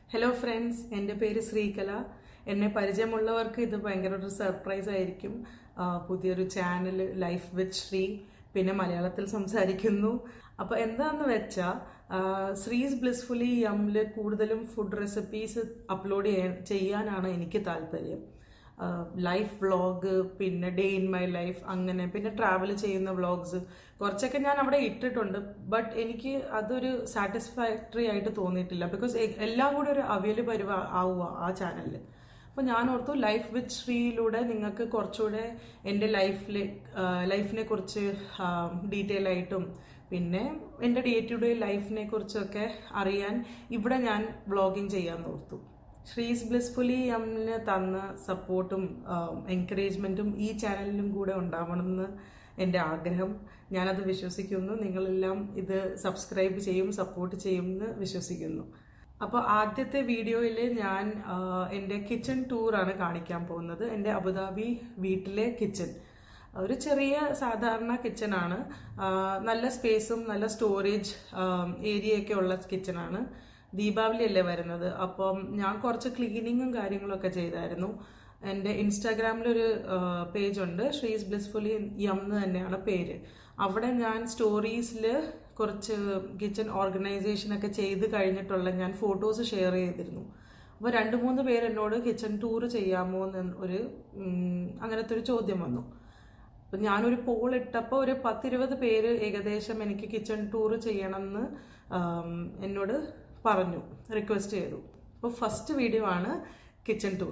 Hello friends എൻ്റെ പേര് ശ്രീകല എന്നെ പരിചയമുള്ളവർക്ക് ഇത് ഭയങ്കര ഒരു സർപ്രൈസ് ആയിരിക്കും ആ, പുതിയൊരു ചാനൽ ലൈഫ് വിത്ത് ശ്രീ പിന്നെ മലയാളത്തിൽ സംസാരിക്കുന്നു അപ്പോൾ എന്താന്ന് വെച്ചാൽ ശ്രീസ് ബ്ലിസ്ഫുള്ളി യമ്മിൽ കൂടുതലും ഫുഡ് റെസിപ്പീസ് അപ്ലോഡ് ചെയ്യാനാണ് എനിക്ക് താല്പര്യം ലൈഫ് വ്ളോഗ് പിന്നെ ഡേ ഇൻ മൈ ലൈഫ് അങ്ങനെ പിന്നെ ട്രാവൽ ചെയ്യുന്ന വ്ളോഗ്സ് കുറച്ചൊക്കെ ഞാൻ അവിടെ ഇട്ടിട്ടുണ്ട് ബട്ട് എനിക്ക് അതൊരു സാറ്റിസ്ഫാക്ടറി ആയിട്ട് തോന്നിയിട്ടില്ല ബിക്കോസ് എല്ലാം കൂടി ഒരു അവൈലബിൾ പരുവ ആവുക ആ ചാനലിൽ അപ്പോൾ ഞാൻ ഓർത്തു ലൈഫ് വിത്ത് ശ്രീയിലൂടെ നിങ്ങൾക്ക് കുറച്ചുകൂടെ എൻ്റെ ലൈഫിലെ ലൈഫിനെ കുറിച്ച് ഡീറ്റെയിൽ ആയിട്ടും പിന്നെ എൻ്റെ ഡേ ടു ഡേ ലൈഫിനെ കുറിച്ചൊക്കെ അറിയാൻ ഇവിടെ ഞാൻ വ്ളോഗിങ് ചെയ്യാൻ ഓർത്തു ശ്രീസ് ബ്ലിസ്ഫുള്ളി അമ്മിന് തന്ന സപ്പോർട്ടും എൻകറേജ്മെൻറ്റും ഈ ചാനലിലും കൂടെ ഉണ്ടാവണമെന്ന് എൻ്റെ ആഗ്രഹം ഞാനത് വിശ്വസിക്കുന്നു നിങ്ങളെല്ലാം ഇത് സബ്സ്ക്രൈബ് ചെയ്യും സപ്പോർട്ട് ചെയ്യുമെന്ന് വിശ്വസിക്കുന്നു അപ്പോൾ ആദ്യത്തെ വീഡിയോയിൽ ഞാൻ ആ, എൻ്റെ കിച്ചൺ ടൂറാണ് കാണിക്കാൻ പോകുന്നത് എൻ്റെ അബുദാബി വീട്ടിലെ കിച്ചൺ ഒരു ചെറിയ സാധാരണ കിച്ചണാണ് നല്ല സ്പേസും നല്ല സ്റ്റോറേജ് ഏരിയയൊക്കെ ഉള്ള കിച്ചണാണ് ദീപാവലി അല്ലേ വരുന്നത് അപ്പം ഞാൻ കുറച്ച് ക്ലീനിങ്ങും കാര്യങ്ങളൊക്കെ ചെയ്തായിരുന്നു എൻ്റെ ഇൻസ്റ്റാഗ്രാമിലൊരു പേജ് ഉണ്ട് ഷ്രീസ് ബ്ലിസ്ഫുള്ളി യം എന്ന് തന്നെയാണ് പേര് അവിടെ ഞാൻ സ്റ്റോറീസിൽ കുറച്ച് കിച്ചൺ ഓർഗനൈസേഷൻ ഒക്കെ ചെയ്ത് കഴിഞ്ഞിട്ടുള്ള ഞാൻ ഫോട്ടോസ് ഷെയർ ചെയ്തിരുന്നു അപ്പോൾ രണ്ട് മൂന്ന് പേര് എന്നോട് കിച്ചൺ ടൂർ ചെയ്യാമോ എന്ന് ഒരു ഉം, അങ്ങനത്തെ ഒരു ചോദ്യം വന്നു അപ്പം ഞാനൊരു പോൾ ഇട്ടപ്പോൾ ഒരു പത്തിരുപത് പേര് ഏകദേശം എനിക്ക് കിച്ചൺ ടൂർ ചെയ്യണമെന്ന് ആം, എന്നോട് പറഞ്ഞു റിക്വസ്റ്റ് ചെയ്തു അപ്പോൾ ഫസ്റ്റ് വീഡിയോ ആണ് കിച്ചൺ ടൂർ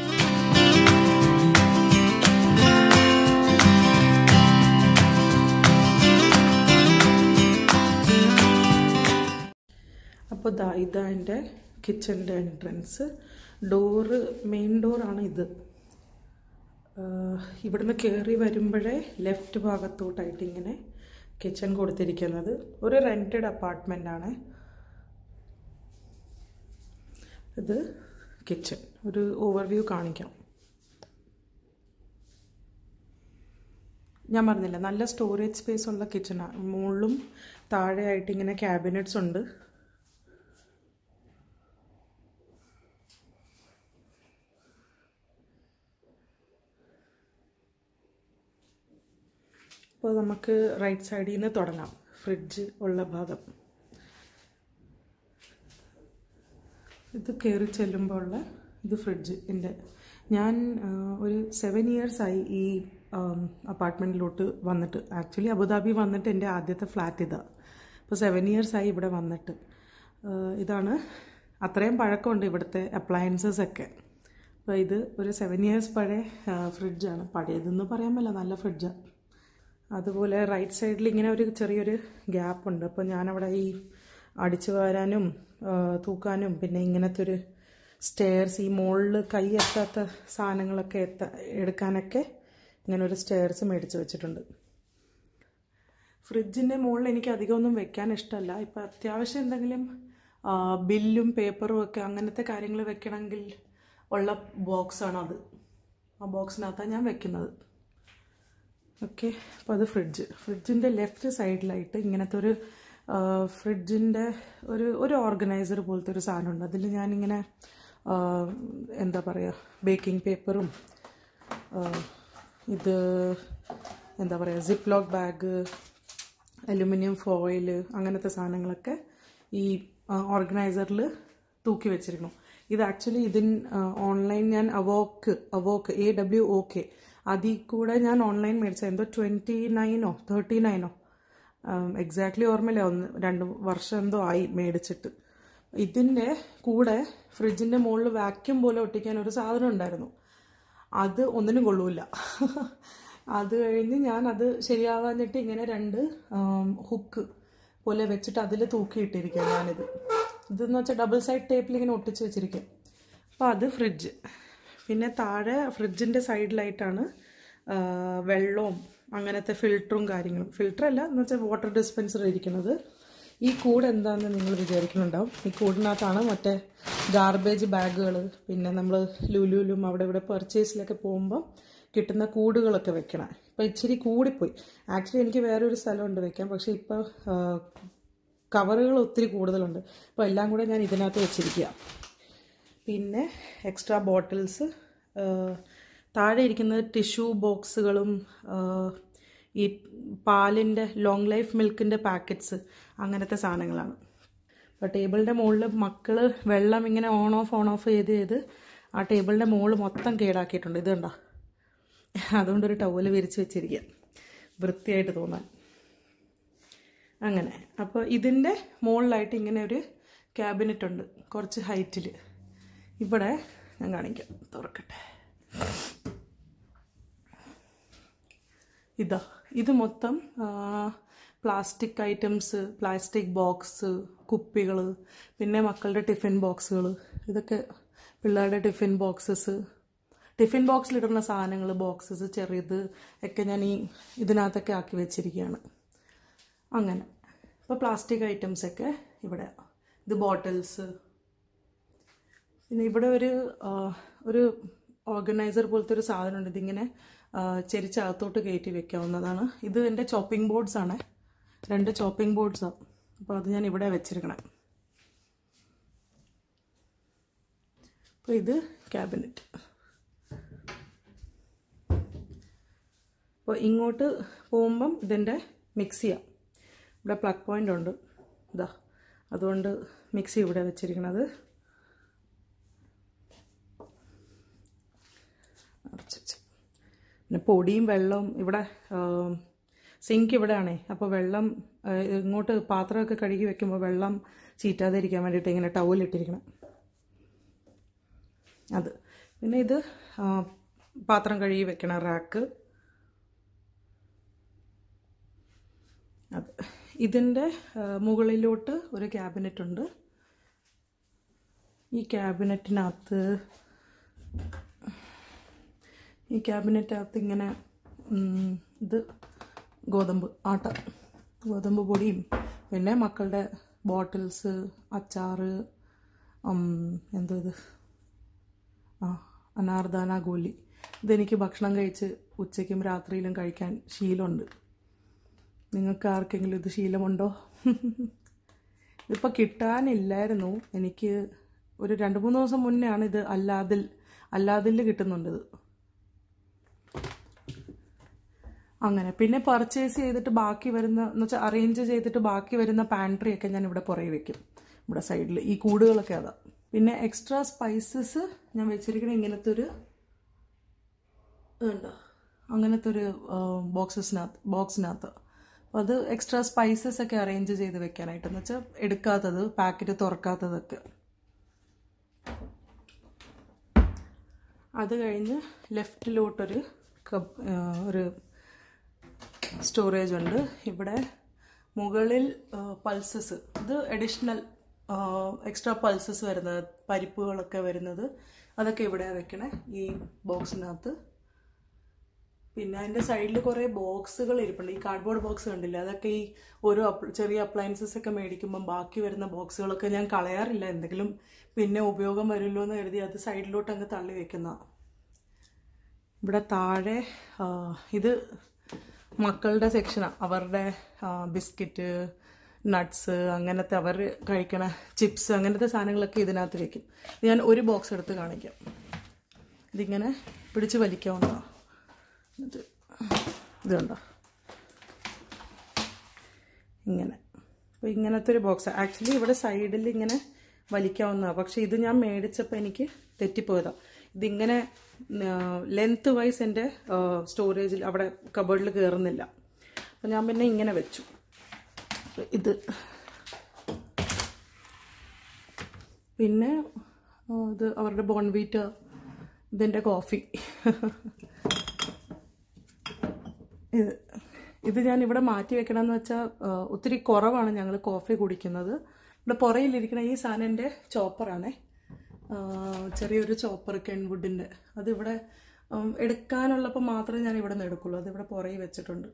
അപ്പോൾ ദാ ഇതാ എൻ്റെ കിച്ചൻ്റെ എൻട്രൻസ് ഡോറ് മെയിൻ ഡോറാണ് ഇത് ആഹ് ഇവിടുന്ന് കയറി വരുമ്പോഴേ ലെഫ്റ്റ് ഭാഗത്തോട്ടായിട്ട് ഇങ്ങനെ കിച്ചൺ കൊടുത്തിരിക്കുന്നത് ഒരു റെൻറ്റഡ് അപ്പാർട്ട്മെൻ്റ് ആണ് ഇത് കിച്ചൺ ഒരു ഓവർവ്യൂ കാണിക്കാം ഞാൻ പറഞ്ഞില്ല നല്ല സ്റ്റോറേജ് സ്പേസ് ഉള്ള കിച്ചണാണ് മുകളിലും താഴെയായിട്ട് ഇങ്ങനെ ക്യാബിനറ്റ്സ് ഉണ്ട് അപ്പോൾ നമുക്ക് റൈറ്റ് സൈഡിൽ നിന്ന് തുടങ്ങാം ഫ്രിഡ്ജ് ഉള്ള ഭാഗം ഇത് കയറി ചെല്ലുമ്പോൾ ഉള്ള ഇത് ഫ്രിഡ്ജ് എൻ്റെ ഞാൻ ആ, ഒരു സെവൻ ഇയേഴ്സായി ഈ അപ്പാർട്ട്മെൻറ്റിലോട്ട് വന്നിട്ട് ആക്ച്വലി അബുദാബി വന്നിട്ട് എൻ്റെ ആദ്യത്തെ ഫ്ലാറ്റ് ഇതാണ് അപ്പോൾ സെവൻ ഇയേഴ്സായി ഇവിടെ വന്നിട്ട് ആ, ഇതാണ് അത്രയും പഴക്കമുണ്ട് ഇവിടുത്തെ അപ്ലയൻസസ് ഒക്കെ അപ്പോൾ ഇത് ഒരു സെവൻ ഇയേഴ്സ് പഴയ ആ, ഫ്രിഡ്ജാണ് പഴയതെന്ന് പറയാൻ പറ്റില്ല നല്ല ഫ്രിഡ്ജാണ് അതുപോലെ റൈറ്റ് സൈഡിൽ ഇങ്ങനെ ഒരു ചെറിയൊരു ഗ്യാപ്പ് ഉണ്ട് അപ്പോൾ ഞാനവിടെ ഈ അടിച്ചു വാരാനും ആ, തൂക്കാനും പിന്നെ ഇങ്ങനത്തെ ഒരു സ്റ്റെയർസ് ഈ മുകളിൽ കൈ എത്താത്ത സാധനങ്ങളൊക്കെ എത്ത എടുക്കാനൊക്കെ ഇങ്ങനെ ഒരു സ്റ്റെയർസ് മേടിച്ച് വെച്ചിട്ടുണ്ട് ഫ്രിഡ്ജിൻ്റെ മുകളിൽ എനിക്ക് അധികമൊന്നും വെക്കാൻ ഇഷ്ടമല്ല ഇപ്പം അത്യാവശ്യം എന്തെങ്കിലും ആ, ബില്ലും പേപ്പറും ഒക്കെ അങ്ങനത്തെ കാര്യങ്ങൾ വെക്കണമെങ്കിൽ ഉള്ള ബോക്സാണ് അത് ആ ബോക്സിനകത്താണ് ഞാൻ വെക്കുന്നത് ഓക്കെ അപ്പോൾ അത് ഫ്രിഡ്ജ് ഫ്രിഡ്ജിൻ്റെ ലെഫ്റ്റ് സൈഡിലായിട്ട് ഇങ്ങനത്തെ ഒരു ഫ്രിഡ്ജിൻ്റെ ഒരു ഒരു ഓർഗനൈസർ പോലത്തെ ഒരു സാധനമുണ്ട് അതിൽ ഞാനിങ്ങനെ ആ, എന്താ പറയുക ബേക്കിംഗ് പേപ്പറും ഇത് എന്താ പറയുക zip lock bag aluminium foil അങ്ങനത്തെ സാധനങ്ങളൊക്കെ ഈ ഓർഗനൈസറിൽ തൂക്കി വെച്ചിരിക്കുന്നു ഇത് ആക്ച്വലി ഇതിൻ ഓൺലൈൻ ഞാൻ Awok Awok A W O K അതിൽ കൂടെ ഞാൻ ഓൺലൈൻ മേടിച്ചത് എന്തോ ട്വൻറ്റി നയനോ തേർട്ടി നയനോ എക്സാക്ട്ലി ഓർമ്മയില്ല ഒന്ന് രണ്ട് വർഷം എന്തോ ആയി മേടിച്ചിട്ട് ഇതിൻ്റെ കൂടെ ഫ്രിഡ്ജിൻ്റെ മുകളിൽ വാക്യൂം പോലെ ഒട്ടിക്കാൻ ഒരു സാധനം ഉണ്ടായിരുന്നു അത് ഒന്നിനും കൊള്ളൂല അത് കഴിഞ്ഞ് ഞാൻ അത് ശരിയാവാഞ്ഞിട്ട് ഇങ്ങനെ രണ്ട് ഹുക്ക് പോലെ വെച്ചിട്ട് അതിൽ തൂക്കിയിട്ടിരിക്കുക ഞാനിത് ഇതെന്ന് വെച്ചാൽ ഡബിൾ സൈഡ് ടേപ്പിൽ ഇങ്ങനെ ഒട്ടിച്ച് വെച്ചിരിക്കുക അപ്പോൾ അത് ഫ്രിഡ്ജ് പിന്നെ താഴെ ഫ്രിഡ്ജിൻ്റെ സൈഡിലായിട്ടാണ് ആ, വെള്ളവും അങ്ങനത്തെ ഫിൽറ്ററും കാര്യങ്ങളും ഫിൽറ്റർ അല്ല എന്ന് വെച്ചാൽ വാട്ടർ ഡിസ്പെൻസർ ഇരിക്കുന്നത് ഈ കൂട് എന്താണെന്ന് നിങ്ങൾ വിചാരിക്കുന്നുണ്ടാവും ഈ കൂടിനകത്താണ് മറ്റേ ഗാർബേജ് ബാഗുകൾ പിന്നെ നമ്മൾ ലുലുലും അവിടെ ഇവിടെ പർച്ചേസിലൊക്കെ പോകുമ്പോൾ കിട്ടുന്ന കൂടുകളൊക്കെ വെക്കണം ഇപ്പോൾ ഇച്ചിരി കൂടിപ്പോയി ആക്ച്വലി എനിക്ക് വേറൊരു സ്ഥലമുണ്ട് വെക്കാൻ പക്ഷേ ഇപ്പോൾ കവറുകൾ ഒത്തിരി കൂടുതലുണ്ട് അപ്പോൾ എല്ലാം കൂടെ ഞാൻ ഇതിനകത്ത് വെച്ചിരിക്കുക പിന്നെ എക്സ്ട്രാ ബോട്ടിൽസ് താഴെ ഇരിക്കുന്നത് ടിഷ്യൂ ബോക്സുകളും ഈ പാലിൻ്റെ ലോങ് ലൈഫ് മിൽക്കിൻ്റെ പാക്കറ്റ്സ് അങ്ങനത്തെ സാധനങ്ങളാണ് അപ്പോൾ ടേബിളിൻ്റെ മുകളിൽ മക്കൾ വെള്ളം ഇങ്ങനെ ഓൺ ഓഫ് ഓൺ ഓഫ് ചെയ്ത് ചെയ്ത് ആ ടേബിളിൻ്റെ മുകളിൽ മൊത്തം കേടാക്കിയിട്ടുണ്ട് ഇത് കണ്ടോ അതുകൊണ്ടൊരു ടവല് വിരിച്ച് വെച്ചിരിക്കുക വൃത്തിയായിട്ട് തോന്നാൻ അങ്ങനെ അപ്പോൾ ഇതിൻ്റെ മുകളിലായിട്ട് ഇങ്ങനെ ഒരു ക്യാബിനറ്റ് ഉണ്ട് കുറച്ച് ഹൈറ്റിൽ ഇവിടെ ഞാൻ കാണിക്കാം തുറക്കട്ടെ ഇതാ ഇത് മൊത്തം പ്ലാസ്റ്റിക് ഐറ്റംസ് പ്ലാസ്റ്റിക് ബോക്സ് കുപ്പികൾ പിന്നെ മക്കളുടെ ടിഫിൻ ബോക്സുകൾ ഇതൊക്കെ പിള്ളേരുടെ ടിഫിൻ ബോക്സസ് ടിഫിൻ ബോക്സിലിടുന്ന സാധനങ്ങൾ ബോക്സസ് ചെറിയത് ഒക്കെ ഞാൻ ഈ ഇതിനകത്തൊക്കെ ആക്കി വെച്ചിരിക്കുകയാണ് അങ്ങനെ ഇപ്പോൾ പ്ലാസ്റ്റിക് ഐറ്റംസ് ഒക്കെ ഇവിടെ ഇത് ബോട്ടിൽസ് പിന്നെ ഇവിടെ ഒരു ആ, ഒരു ഓർഗനൈസർ പോലത്തെ ഒരു സാധനമുണ്ട് ഇതിങ്ങനെ ആ, ചെരിച്ചകത്തോട്ട് കയറ്റി വെക്കാവുന്നതാണ് ഇത് എൻ്റെ ചോപ്പിംഗ് ബോർഡ്സ് ആണ് രണ്ട് ചോപ്പിംഗ് ബോർഡ്സാണ് അപ്പോൾ അത് ഞാൻ ഇവിടെ വെച്ചിരിക്കണം അപ്പോൾ ഇത് ക്യാബിനറ്റ് അപ്പോൾ ഇങ്ങോട്ട് പോകുമ്പം ഇതിൻ്റെ മിക്സിയാണ് ഇവിടെ പ്ലഗ് പോയിൻ്റ് ഉണ്ട് ഇതാ അതുകൊണ്ട് മിക്സി ഇവിടെ വെച്ചിരിക്കണത് അടച്ച് വെച്ച്. പിന്നെ പൊടിയും വെള്ളവും ഇവിടെ സിങ്ക് ഇവിടെയാണേ അപ്പോൾ വെള്ളം ആ, ഇങ്ങോട്ട് പാത്രമൊക്കെ കഴുകി വെക്കുമ്പോൾ വെള്ളം ചീറ്റാതെ ഇരിക്കാൻ വേണ്ടിയിട്ട് ഇങ്ങനെ ടവലിട്ടിരിക്കണം അത് പിന്നെ ഇത് ആ, പാത്രം കഴുകി വെക്കണ റാക്ക് അത് ഇതിൻ്റെ ആ, മുകളിലോട്ട് ഒരു ക്യാബിനറ്റ് ഉണ്ട് ഈ ക്യാബിനറ്റിനകത്ത് ഈ ക്യാബിനറ്റിനകത്ത് ഇങ്ങനെ ഉം, ഇത് ഗോതമ്പ് ആട്ട ഗോതമ്പ് പൊടിയും പിന്നെ മക്കളുടെ ബോട്ടിൽസ് അച്ചാറ് ഉം, എന്തോ ഇത് ആ അനാർദാന ഗോലി ഇതെനിക്ക് ഭക്ഷണം കഴിച്ച് ഉച്ചയ്ക്കും രാത്രിയിലും കഴിക്കാൻ ശീലമുണ്ട് നിങ്ങൾക്ക് ആർക്കെങ്കിലും ഇത് ശീലമുണ്ടോ ഇതിപ്പോൾ കിട്ടാനില്ലായിരുന്നു എനിക്ക് ഒരു രണ്ട് മൂന്ന് ദിവസം മുന്നേ ആണ് ഇത് അല്ലാതിൽ അല്ലാതിൽ കിട്ടുന്നുണ്ട് ഇത് അങ്ങനെ പിന്നെ പർച്ചേസ് ചെയ്തിട്ട് ബാക്കി വരുന്ന എന്ന് വെച്ചാൽ അറേഞ്ച് ചെയ്തിട്ട് ബാക്കി വരുന്ന പാൻട്രി ഒക്കെ ഞാൻ ഇവിടെ പുറകെ വെക്കും ഇവിടെ സൈഡിൽ ഈ കൂടുകളൊക്കെ അതാ പിന്നെ എക്സ്ട്രാ സ്പൈസസ് ഞാൻ വെച്ചിരിക്കുന്ന ഇങ്ങനത്തെ ഒരു ഉണ്ടോ അങ്ങനത്തെ ഒരു ബോക്സസിനകത്ത് ബോക്സിനകത്ത് അപ്പോൾ അത് എക്സ്ട്രാ സ്പൈസസ് ഒക്കെ അറേഞ്ച് ചെയ്ത് വെക്കാനായിട്ട് എന്ന് വെച്ചാൽ എടുക്കാത്തത് പാക്കറ്റ് തുറക്കാത്തതൊക്കെ അത് കഴിഞ്ഞ് ലെഫ്റ്റിലോട്ടൊരു കപ്പ് ഒരു സ്റ്റോറേജ് ഉണ്ട് ഇവിടെ മുകളിൽ പൾസസ് ഇത് അഡീഷണൽ എക്സ്ട്രാ പൾസസ് വരുന്നത് പരിപ്പുകളൊക്കെ വരുന്നത് അതൊക്കെ ഇവിടെ വെക്കണേ ഈ ബോക്സിനകത്ത് പിന്നെ അതിൻ്റെ സൈഡിൽ കുറേ ബോക്സുകൾ ഇരിപ്പുണ്ട് ഈ കാർഡ്ബോർഡ് ബോക്സ് കണ്ടില്ല അതൊക്കെ ഈ ഓരോ അപ്ല- ചെറിയ അപ്ലയൻസസ് ഒക്കെ മേടിക്കുമ്പം ബാക്കി വരുന്ന ബോക്സുകളൊക്കെ ഞാൻ കളയാറില്ല എന്തെങ്കിലും പിന്നെ ഉപയോഗം വരുമല്ലോ എന്ന് കരുതി അത് സൈഡിലോട്ട് അങ്ങ് തള്ളി വെക്കുന്ന ഇവിടെ താഴെ ആ, ഇത് മക്കളുടെ സെക്ഷനാണ് അവരുടെ ബിസ്ക്കറ്റ് നട്ട്സ് അങ്ങനത്തെ അവർ കഴിക്കണ ചിപ്സ് അങ്ങനത്തെ സാധനങ്ങളൊക്കെ ഇതിനകത്ത് വെക്കും ഇത് ഞാൻ ഒരു ബോക്സ് എടുത്ത് കാണിക്കാം ഇതിങ്ങനെ പിടിച്ച് വലിക്കാവുന്നതാണ് ഇത് ഇത് കണ്ടോ ഇങ്ങനെ അപ്പോൾ ഇങ്ങനത്തെ ഒരു ബോക്സ് ആക്ച്വലി ഇവിടെ സൈഡിൽ ഇങ്ങനെ വലിക്കാവുന്നതാണ് പക്ഷേ ഇത് ഞാൻ മേടിച്ചപ്പോൾ എനിക്ക് തെറ്റിപ്പോയതാണ് ഇതിങ്ങനെ ലെങ്ത് വൈസ് എൻ്റെ സ്റ്റോറേജിൽ അവിടെ കബേർഡിൽ കയറുന്നില്ല അപ്പോൾ ഞാൻ പിന്നെ ഇങ്ങനെ വെച്ചു ഇത് പിന്നെ ആ, ഇത് അവരുടെ ബോൺവീറ്റ് ഇതിൻ്റെ കോഫി ഇത് ഇത് ഞാൻ ഇവിടെ മാറ്റി വെക്കണമെന്ന് വെച്ചാൽ ഒത്തിരി കുറവാണ് ഞങ്ങൾ കോഫി കുടിക്കുന്നത് ഇവിടെ പുറയിലിരിക്കുന്ന ഈ സാധനം എൻ്റെ ചോപ്പറാണേ ആ, ചെറിയൊരു ചോപ്പർ കെൻവുഡിൻ്റെ അതിവിടെ ഉം, എടുക്കാനുള്ളപ്പോൾ മാത്രമേ ഞാൻ ഇവിടെ നിന്ന് എടുക്കുള്ളൂ അതിവിടെ പുറയിൽ വെച്ചിട്ടുണ്ട്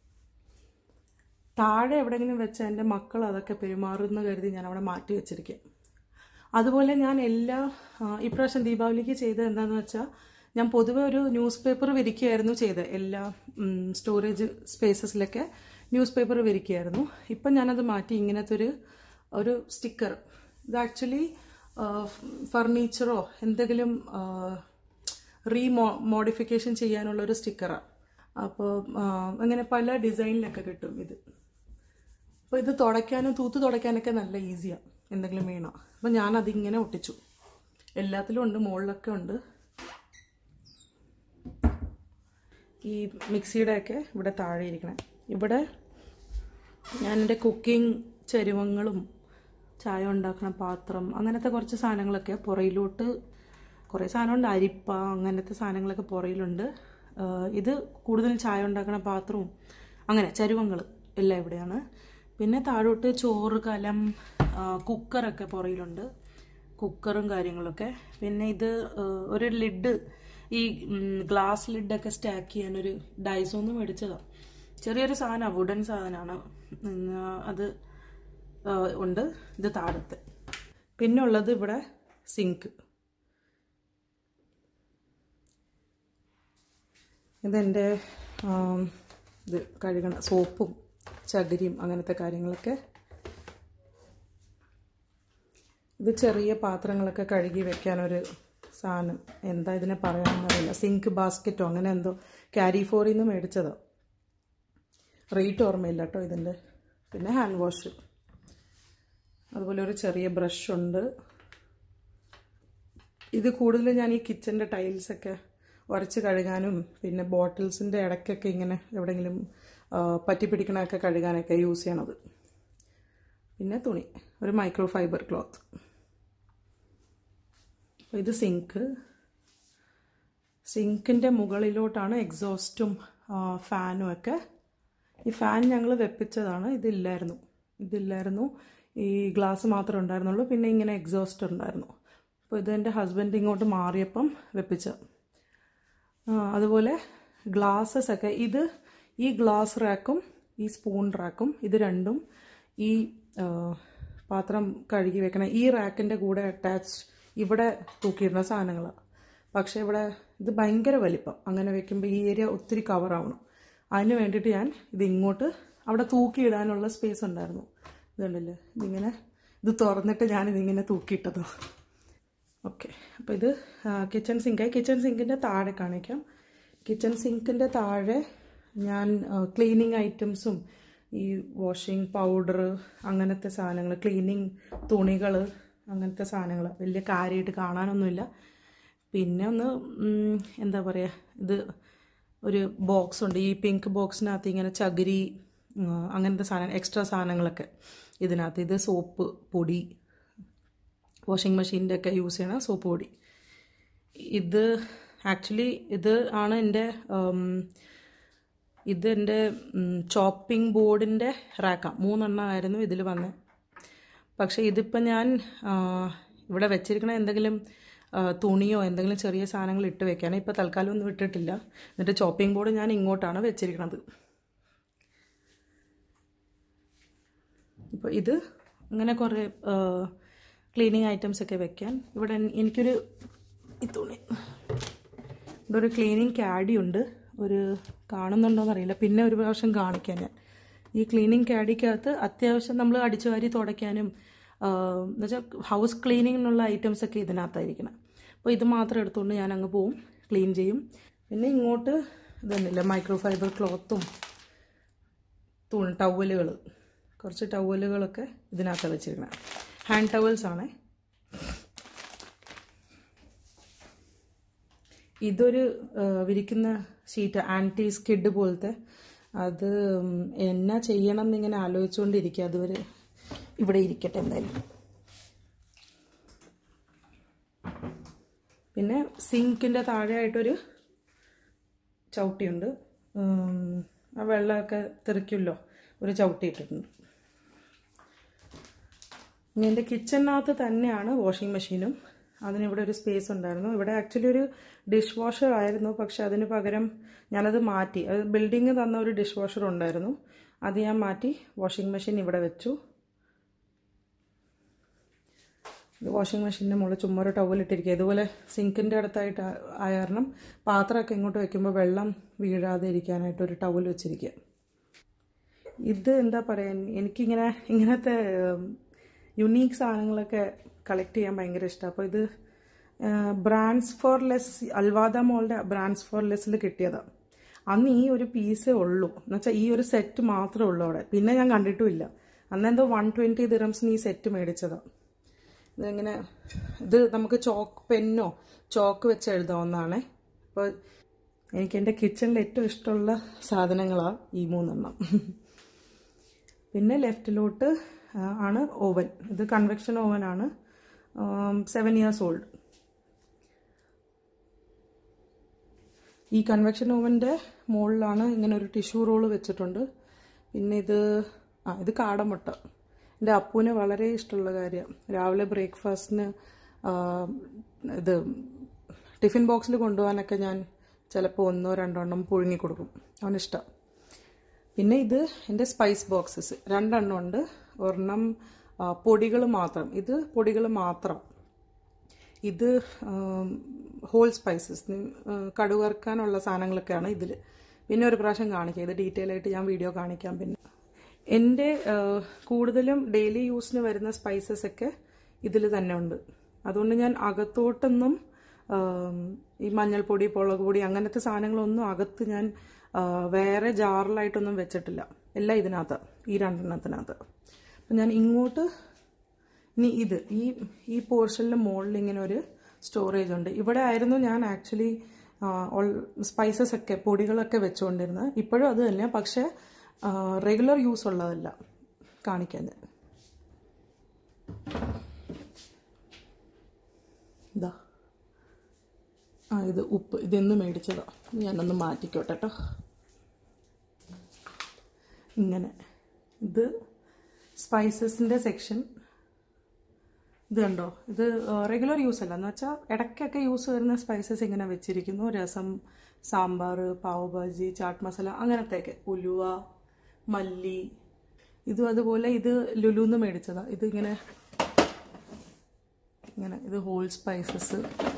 താഴെ എവിടെയെങ്കിലും വെച്ചാൽ എൻ്റെ മക്കൾ അതൊക്കെ പെരുമാറുന്ന കരുതി ഞാൻ അവിടെ മാറ്റി വെച്ചിരിക്കുക അതുപോലെ ഞാൻ എല്ലാ ആ, ഇപ്രാവശ്യം ദീപാവലിക്ക് ചെയ്തത് എന്താണെന്ന് വെച്ചാൽ ഞാൻ പൊതുവെ ഒരു ന്യൂസ് പേപ്പർ വിരിക്കുകയായിരുന്നു ചെയ്തത് എല്ലാ സ്റ്റോറേജ് സ്പേസസിലൊക്കെ ന്യൂസ് പേപ്പർ വിരിക്കുകയായിരുന്നു ഇപ്പം ഞാനത് മാറ്റി ഇങ്ങനത്തെ ഒരു ഒരു സ്റ്റിക്കർ ഇത് ആക്ച്വലി ഫർണിച്ചറോ എന്തെങ്കിലും റീമോ മോഡിഫിക്കേഷൻ ചെയ്യാനുള്ള ഒരു സ്റ്റിക്കറാണ് അപ്പോൾ അങ്ങനെ പല ഡിസൈനിലൊക്കെ കിട്ടും ഇത് അപ്പോൾ ഇത് തുടയ്ക്കാനും തൂത്ത് തുടയ്ക്കാനൊക്കെ നല്ല ഈസിയാണ് എന്തെങ്കിലും വീണോ അപ്പോൾ ഞാൻ അതിങ്ങനെ ഒട്ടിച്ചു എല്ലാത്തിലും ഉണ്ട് മുകളിലൊക്കെ ഉണ്ട് ഈ മിക്സിയുടെയൊക്കെ ഇവിടെ താഴെ ഇരിക്കണേ ഇവിടെ ഞാൻ എൻ്റെ കുക്കിംഗ് ചരുവങ്ങളും ചായ ഉണ്ടാക്കണ പാത്രം അങ്ങനത്തെ കുറച്ച് സാധനങ്ങളൊക്കെ പുറയിലോട്ട് കുറേ സാധനമുണ്ട് അരിപ്പ അങ്ങനത്തെ സാധനങ്ങളൊക്കെ പുറയിലുണ്ട് ഇത് കൂടുതൽ ചായ ഉണ്ടാക്കണ പാത്രവും അങ്ങനെ ചരുവങ്ങൾ എല്ലാം ഇവിടെയാണ് പിന്നെ താഴോട്ട് ചോറ് കലം കുക്കറൊക്കെ പുറയിലുണ്ട് കുക്കറും കാര്യങ്ങളൊക്കെ പിന്നെ ഇത് ഒരു ലിഡ് ഈ ഗ്ലാസ് ലിഡൊക്കെ സ്റ്റാക്ക് ചെയ്യാനൊരു ഡൈസോന്ന് മേടിച്ചതാണ് ചെറിയൊരു സാധനമാണ് വുഡൻ സാധനമാണ് അത് ഉണ്ട് ഇത് താഴത്ത് പിന്നെ ഉള്ളത് ഇവിടെ സിങ്ക് ഇതെൻ്റെ ഇത് കഴുകണ സോപ്പും ചകിരിയും അങ്ങനത്തെ കാര്യങ്ങളൊക്കെ ഇത് ചെറിയ പാത്രങ്ങളൊക്കെ കഴുകി വെക്കാനൊരു സാധനം എന്താ ഇതിനെ പറയാമെന്നറിയില്ല സിങ്ക് ബാസ്ക്കറ്റോ അങ്ങനെ എന്തോ ക്യാരി ഫോറിൽ നിന്ന് മേടിച്ചതോ റേറ്റ് ഓർമ്മയില്ല കേട്ടോ ഇതിൻ്റെ പിന്നെ ഹാൻഡ് വാഷ് അതുപോലെ ഒരു ചെറിയ ബ്രഷ് ഉണ്ട് ഇത് കൂടുതൽ ഞാൻ ഈ കിച്ചൻ്റെ ടൈൽസൊക്കെ ഉരച്ച് കഴുകാനും പിന്നെ ബോട്ടിൽസിൻ്റെ ഇടയ്ക്കൊക്കെ ഇങ്ങനെ എവിടെയെങ്കിലും പറ്റി പിടിക്കണമൊക്കെ കഴുകാനൊക്കെ യൂസ് ചെയ്യണത് പിന്നെ തുണി ഒരു മൈക്രോ ഫൈബർ ക്ലോത്ത് ഇത് സിങ്ക് സിങ്കിൻ്റെ മുകളിലോട്ടാണ് എക്സോസ്റ്റും ഫാനും ഒക്കെ ഈ ഫാൻ ഞങ്ങൾ വെപ്പിച്ചതാണ് ഇതില്ലായിരുന്നു ഇതില്ലായിരുന്നു ഈ ഗ്ലാസ് മാത്രമേ ഉണ്ടായിരുന്നുള്ളൂ പിന്നെ ഇങ്ങനെ എക്സോസ്റ്റ് ഉണ്ടായിരുന്നു അപ്പോൾ ഇത് എൻ്റെ ഹസ്ബൻഡ് ഇങ്ങോട്ട് മാറിയപ്പം വെപ്പിച്ച അതുപോലെ ഗ്ലാസസ് ഒക്കെ ഇത് ഈ ഗ്ലാസ് റാക്കും ഈ സ്പൂൺ റാക്കും ഇത് രണ്ടും ഈ പാത്രം കഴുകി വെക്കണ ഈ റാക്കിൻ്റെ കൂടെ അറ്റാച്ച് ഇവിടെ തൂക്കിയിടുന്ന സാധനങ്ങളാണ് പക്ഷേ ഇവിടെ ഇത് ഭയങ്കര വലിപ്പം അങ്ങനെ വെക്കുമ്പോൾ ഈ ഏരിയ ഒത്തിരി കവറാവണം അതിന് വേണ്ടിയിട്ട് ഞാൻ ഇത് ഇങ്ങോട്ട് അവിടെ തൂക്കിയിടാനുള്ള സ്പേസ് ഉണ്ടായിരുന്നു ഇതുണ്ടല്ലേ ഇതിങ്ങനെ ഇത് തുറന്നിട്ട് ഞാനിതിങ്ങനെ തൂക്കിയിട്ടതോ ഓക്കെ അപ്പോൾ ഇത് കിച്ചൺ സിങ്കായി കിച്ചൺ സിങ്കിൻ്റെ താഴെ കാണിക്കാം കിച്ചൺ സിങ്കിൻ്റെ താഴെ ഞാൻ ക്ലീനിങ് ഐറ്റംസും ഈ വാഷിംഗ് പൗഡർ അങ്ങനത്തെ സാധനങ്ങൾ ക്ലീനിങ് തുണികൾ അങ്ങനത്തെ സാധനങ്ങൾ വലിയ കാര്യമായിട്ട് കാണാനൊന്നുമില്ല പിന്നെ ഒന്ന് എന്താ പറയുക ഇത് ഒരു ബോക്സ് ഉണ്ട് ഈ പിങ്ക് ബോക്സിനകത്ത് ഇങ്ങനെ ചകിരി അങ്ങനത്തെ സാധനം എക്സ്ട്രാ സാധനങ്ങളൊക്കെ ഇതിനകത്ത് ഇത് സോപ്പ് പൊടി വാഷിംഗ് മെഷീൻ്റെ ഒക്കെ യൂസ് ചെയ്യണ സോപ്പ് പൊടി ഇത് ആക്ച്വലി ഇത് ആണ് എൻ്റെ ഇത് എൻ്റെ ചോപ്പിംഗ് ബോർഡിൻ്റെ റാക്കാം മൂന്നെണ്ണം ആയിരുന്നു ഇതിൽ വന്നത് പക്ഷേ ഇതിപ്പോൾ ഞാൻ ഇവിടെ വെച്ചിരിക്കണ എന്തെങ്കിലും തുണിയോ എന്തെങ്കിലും ചെറിയ സാധനങ്ങൾ ഇട്ട് വെക്കാൻ ഇപ്പോൾ തൽക്കാലം ഒന്നും ഇട്ടിട്ടില്ല എന്നിട്ട് ചോപ്പിംഗ് ബോർഡ് ഞാൻ ഇങ്ങോട്ടാണ് വെച്ചിരിക്കണത് ഇപ്പോൾ ഇത് അങ്ങനെ കുറേ ക്ലീനിങ് ഐറ്റംസ് ഒക്കെ വെക്കാൻ ഇവിടെ എനിക്കൊരു ഈ തുണി ഇവിടെ ഒരു ക്ലീനിങ് ക്യാഡി ഉണ്ട് ഒരു കാണുന്നുണ്ടോയെന്ന് അറിയില്ല പിന്നെ ഒരു പ്രാവശ്യം കാണിക്കാൻ ഞാൻ ഈ ക്ലീനിങ് ക്യാഡിക്കകത്ത് അത്യാവശ്യം നമ്മൾ അടിച്ചു വാരി തുടയ്ക്കാനും എന്നുവെച്ചാൽ ഹൗസ് ക്ലീനിങ്ങിനുള്ള ഐറ്റംസ് ഒക്കെ ഇതിനകത്തായിരിക്കണം അപ്പോൾ ഇത് മാത്രം എടുത്തുകൊണ്ട് ഞാൻ അങ്ങ് പോവും ക്ലീൻ ചെയ്യും പിന്നെ ഇങ്ങോട്ട് ഇതൊന്നുമില്ല മൈക്രോ ഫൈബർ ക്ലോത്തും തുണി ടവലുകൾ കുറച്ച് ടവലുകളൊക്കെ ഇതിനകത്ത് വെച്ചിരിക്കണം ഹാൻഡ് ടവൽസ് ആണ് ഇതൊരു വിരിക്കുന്ന ഷീറ്റ് ആൻറ്റി സ്കിഡ് പോലത്തെ അത് എന്നാ ചെയ്യണം എന്നിങ്ങനെ ആലോചിച്ചുകൊണ്ടിരിക്കുക അതുവരെ ഇവിടെ ഇരിക്കട്ടെ എന്തായാലും പിന്നെ സിങ്കിൻ്റെ താഴെയായിട്ടൊരു ചവിട്ടിയുണ്ട് ആ വെള്ളമൊക്കെ തെറിക്കുമല്ലോ ഒരു ചവിട്ടി ഇട്ടിട്ടുണ്ട് ഇനി എൻ്റെ കിച്ചണിനകത്ത് തന്നെയാണ് വാഷിംഗ് മെഷീനും അതിനിവിടെ ഒരു സ്പേസ് ഉണ്ടായിരുന്നു ഇവിടെ ആക്ച്വലി ഒരു ഡിഷ് വാഷർ ആയിരുന്നു പക്ഷെ അതിന് പകരം ഞാനത് മാറ്റി അത് ബിൽഡിങ് തന്ന ഒരു ഡിഷ് വാഷർ ഉണ്ടായിരുന്നു അത് ഞാൻ മാറ്റി വാഷിംഗ് മെഷീൻ ഇവിടെ വെച്ചു ഇത് വാഷിംഗ് മെഷീൻ്റെ മുകളിൽ ചുമ്മാ ഒരു ടവലിട്ടിരിക്കുക ഇതുപോലെ സിങ്കിൻ്റെ അടുത്തായിട്ട് ആയ കാരണം പാത്രമൊക്കെ ഇങ്ങോട്ട് വെക്കുമ്പോൾ വെള്ളം വീഴാതെ ഇരിക്കാനായിട്ട് ഒരു ടവൽ വെച്ചിരിക്കുക ഇത് എന്താ പറയുക എനിക്കിങ്ങനെ ഇങ്ങനത്തെ യുണീക്ക് സാധനങ്ങളൊക്കെ കളക്ട് ചെയ്യാൻ ഭയങ്കര ഇഷ്ടമാണ് അപ്പോൾ ഇത് ബ്രാൻഡ്സ് ഫോർ ലെസ് അൽവാദ മോളുടെ ബ്രാൻഡ്സ് ഫോർ ലെസ്സിൽ കിട്ടിയതാണ് അന്ന് ഈ ഒരു പീസേ ഉള്ളൂ എന്നുവെച്ചാൽ ഈ ഒരു സെറ്റ് മാത്രമേ ഉള്ളൂ അവിടെ പിന്നെ ഞാൻ കണ്ടിട്ടുമില്ല അന്ന് എന്തോ വൺ ട്വൻറ്റി ദിറംസിന് ഈ സെറ്റ് മേടിച്ചതാണ് ഇതിങ്ങനെ ഇത് നമുക്ക് ചോക്ക് പെന്നോ ചോക്ക് വെച്ച് എഴുതാവുന്നതാണേ അപ്പോൾ എനിക്ക് എൻ്റെ കിച്ചണിൽ ഏറ്റവും ഇഷ്ടമുള്ള സാധനങ്ങളാണ് ഈ മൂന്നെണ്ണം പിന്നെ ലെഫ്റ്റിലോട്ട് ആണ് ഓവൻ ഇത് കൺവെക്ഷൻ ഓവനാണ് സെവൻ ഇയേഴ്സ് ഓൾഡ് ഈ കൺവെക്ഷൻ ഓവൻ്റെ മുകളിലാണ് ഇങ്ങനെ ഒരു ടിഷ്യൂ റോള് വെച്ചിട്ടുണ്ട് പിന്നെ ഇത് ആ ഇത് കാടമുട്ട എൻ്റെ അപ്പൂന് വളരെ ഇഷ്ടമുള്ള കാര്യം രാവിലെ ബ്രേക്ക്ഫാസ്റ്റിന് ഇത് ടിഫിൻ ബോക്സിൽ കൊണ്ടുപോകാനൊക്കെ ഞാൻ ചിലപ്പോൾ ഒന്നോ രണ്ടോ എണ്ണം പുഴുങ്ങി കൊടുക്കും അവനിഷ്ടം പിന്നെ ഇത് എൻ്റെ സ്പൈസ് ബോക്സസ് രണ്ടെണ്ണം ഉണ്ട് ഒരെണ്ണം പൊടികൾ മാത്രം ഇത് പൊടികൾ മാത്രം ഇത് ഹോൾ സ്പൈസസ് കടുവറുക്കാനുള്ള സാധനങ്ങളൊക്കെയാണ് ഇതിൽ പിന്നെ ഒരു പ്രാവശ്യം കാണിക്കാം ഇത് ഡീറ്റെയിൽ ആയിട്ട് ഞാൻ വീഡിയോ കാണിക്കാം പിന്നെ എൻ്റെ കൂടുതലും ഡെയിലി യൂസിന് വരുന്ന സ്പൈസസ് ഒക്കെ ഇതിൽ തന്നെ ഉണ്ട് അതുകൊണ്ട് ഞാൻ അകത്തോട്ടൊന്നും ഈ മഞ്ഞൾപ്പൊടി മുളക് പൊടി അങ്ങനത്തെ സാധനങ്ങളൊന്നും അകത്ത് ഞാൻ വേറെ ജാറിലായിട്ടൊന്നും വെച്ചിട്ടില്ല എല്ലാം ഇതിനകത്ത് ഈ രണ്ടെണ്ണത്തിനകത്ത് അപ്പം ഞാൻ ഇങ്ങോട്ട് ഇനി ഇത് ഈ ഈ പോർഷനിൽ മുകളിൽ ഇങ്ങനെ ഒരു സ്റ്റോറേജ് ഉണ്ട് ഇവിടെ ആയിരുന്നു ഞാൻ ആക്ച്വലി സ്പൈസസ് ഒക്കെ പൊടികളൊക്കെ വെച്ചുകൊണ്ടിരുന്നത് ഇപ്പോഴും അത് തന്നെ പക്ഷേ റെഗുലർ യൂസ് ഉള്ളതല്ല കാണിക്കാൻ ഞാൻ ഇതാ ആ ഇത് ഉപ്പ് ഇതെന്ന് മേടിച്ചതാ ഞാനൊന്ന് മാറ്റിക്കോട്ടെ കേട്ടോ ഇങ്ങനെ ഇത് സ്പൈസസിൻ്റെ സെക്ഷൻ ഇത് കണ്ടോ ഇത് റെഗുലർ യൂസ് അല്ല എന്ന് വെച്ചാൽ ഇടയ്ക്കൊക്കെ യൂസ് വരുന്ന സ്പൈസസ് ഇങ്ങനെ വെച്ചിരിക്കുന്നു രസം സാമ്പാർ പാവ് ഭാജി ചാട്ട് മസാല അങ്ങനത്തെയൊക്കെ ഉലുവ മല്ലി ഇതും അതുപോലെ ഇത് ലുലുന്ന് മേടിച്ചതാ ഇത് ഇങ്ങനെ ഇങ്ങനെ ഇത് ഹോൾ സ്പൈസസ്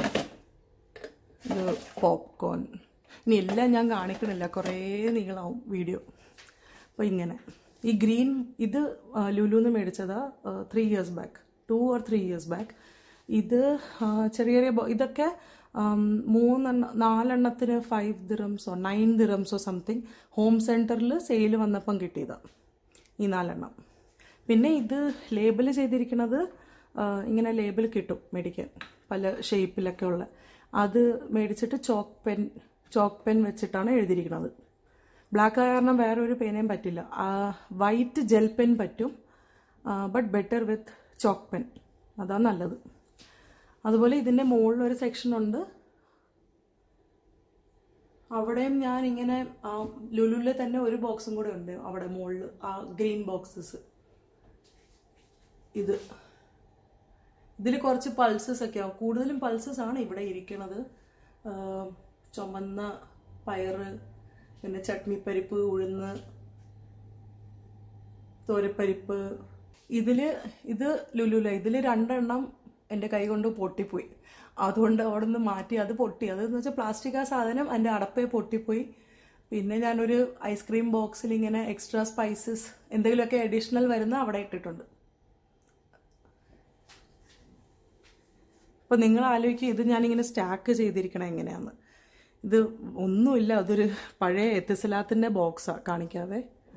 ഇത് പോപ്കോൺ ഇനി എല്ലാം ഞാൻ കാണിക്കണില്ല കുറേ നീളാവും വീഡിയോ അപ്പോൾ ഇങ്ങനെ ഈ ഗ്രീൻ ഇത് ലുലുന്ന് മേടിച്ചതാ three years back two or three years back ഇത് ചെറിയ ചെറിയ ഇതൊക്കെ മൂന്നെണ്ണ നാലെണ്ണത്തിന് ഫൈവ് ദിറംസോ നയൻ ദിറംസോ സംതിങ് ഹോം സെൻറ്ററിൽ സെയിൽ വന്നപ്പം കിട്ടിയതാണ് ഈ നാലെണ്ണം പിന്നെ ഇത് ലേബിൾ ചെയ്തിരിക്കുന്നത് ഇങ്ങനെ ലേബിൾ കിട്ടും മേടിക്കാൻ പല ഷേപ്പിലൊക്കെ ഉള്ള അത് മേടിച്ചിട്ട് ചോക്ക് പെൻ ചോക്ക് പെൻ വെച്ചിട്ടാണ് എഴുതിയിരിക്കുന്നത് ബ്ലാക്ക് കാരണം വേറെ ഒരു പേനയും പറ്റില്ല വൈറ്റ് ജെൽ പെൻ പറ്റും but better with chalk pen അതാണ് നല്ലത് അതുപോലെ ഇതിൻ്റെ മുകളിൽ ഒരു സെക്ഷൻ ഉണ്ട് അവിടെയും ഞാൻ ഇങ്ങനെ ലുലുവിൽ തന്നെ ഒരു ബോക്സും കൂടെ ഉണ്ട് അവിടെ മുകളിൽ ആ ഗ്രീൻ ബോക്സസ് ഇത് ഇതിൽ കുറച്ച് പൾസസ് ഒക്കെ ആവും കൂടുതലും പൾസസ് ആണ് ഇവിടെ ഇരിക്കുന്നത് ചുമന്ന പയറ് പിന്നെ ചട്നിപ്പരിപ്പ് ഉഴുന്ന് തോരപ്പരിപ്പ് ഇതില് ഇത് ലുലുല ഇതിൽ രണ്ടെണ്ണം എൻ്റെ കൈ കൊണ്ട് പൊട്ടിപ്പോയി അതുകൊണ്ട് അവിടെ നിന്ന് മാറ്റി അത് പൊട്ടി അതെന്ന് വെച്ചാൽ പ്ലാസ്റ്റിക് ആ സാധനം എൻ്റെ അടപ്പേ പൊട്ടിപ്പോയി പിന്നെ ഞാനൊരു ഐസ്ക്രീം ബോക്സിൽ ഇങ്ങനെ എക്സ്ട്രാ സ്പൈസസ് എന്തെങ്കിലുമൊക്കെ അഡീഷണൽ വരുന്ന അവിടെ ഇട്ടിട്ടുണ്ട് അപ്പോൾ നിങ്ങൾ ആലോചിക്കുക ഇത് ഞാനിങ്ങനെ സ്റ്റാക്ക് ചെയ്തിരിക്കണം എങ്ങനെയാന്ന് ഇത് ഒന്നുമില്ല അതൊരു പഴയ എത്തിസലാത്തിൻ്റെ ബോക്സാണ് കാണിക്കാതെ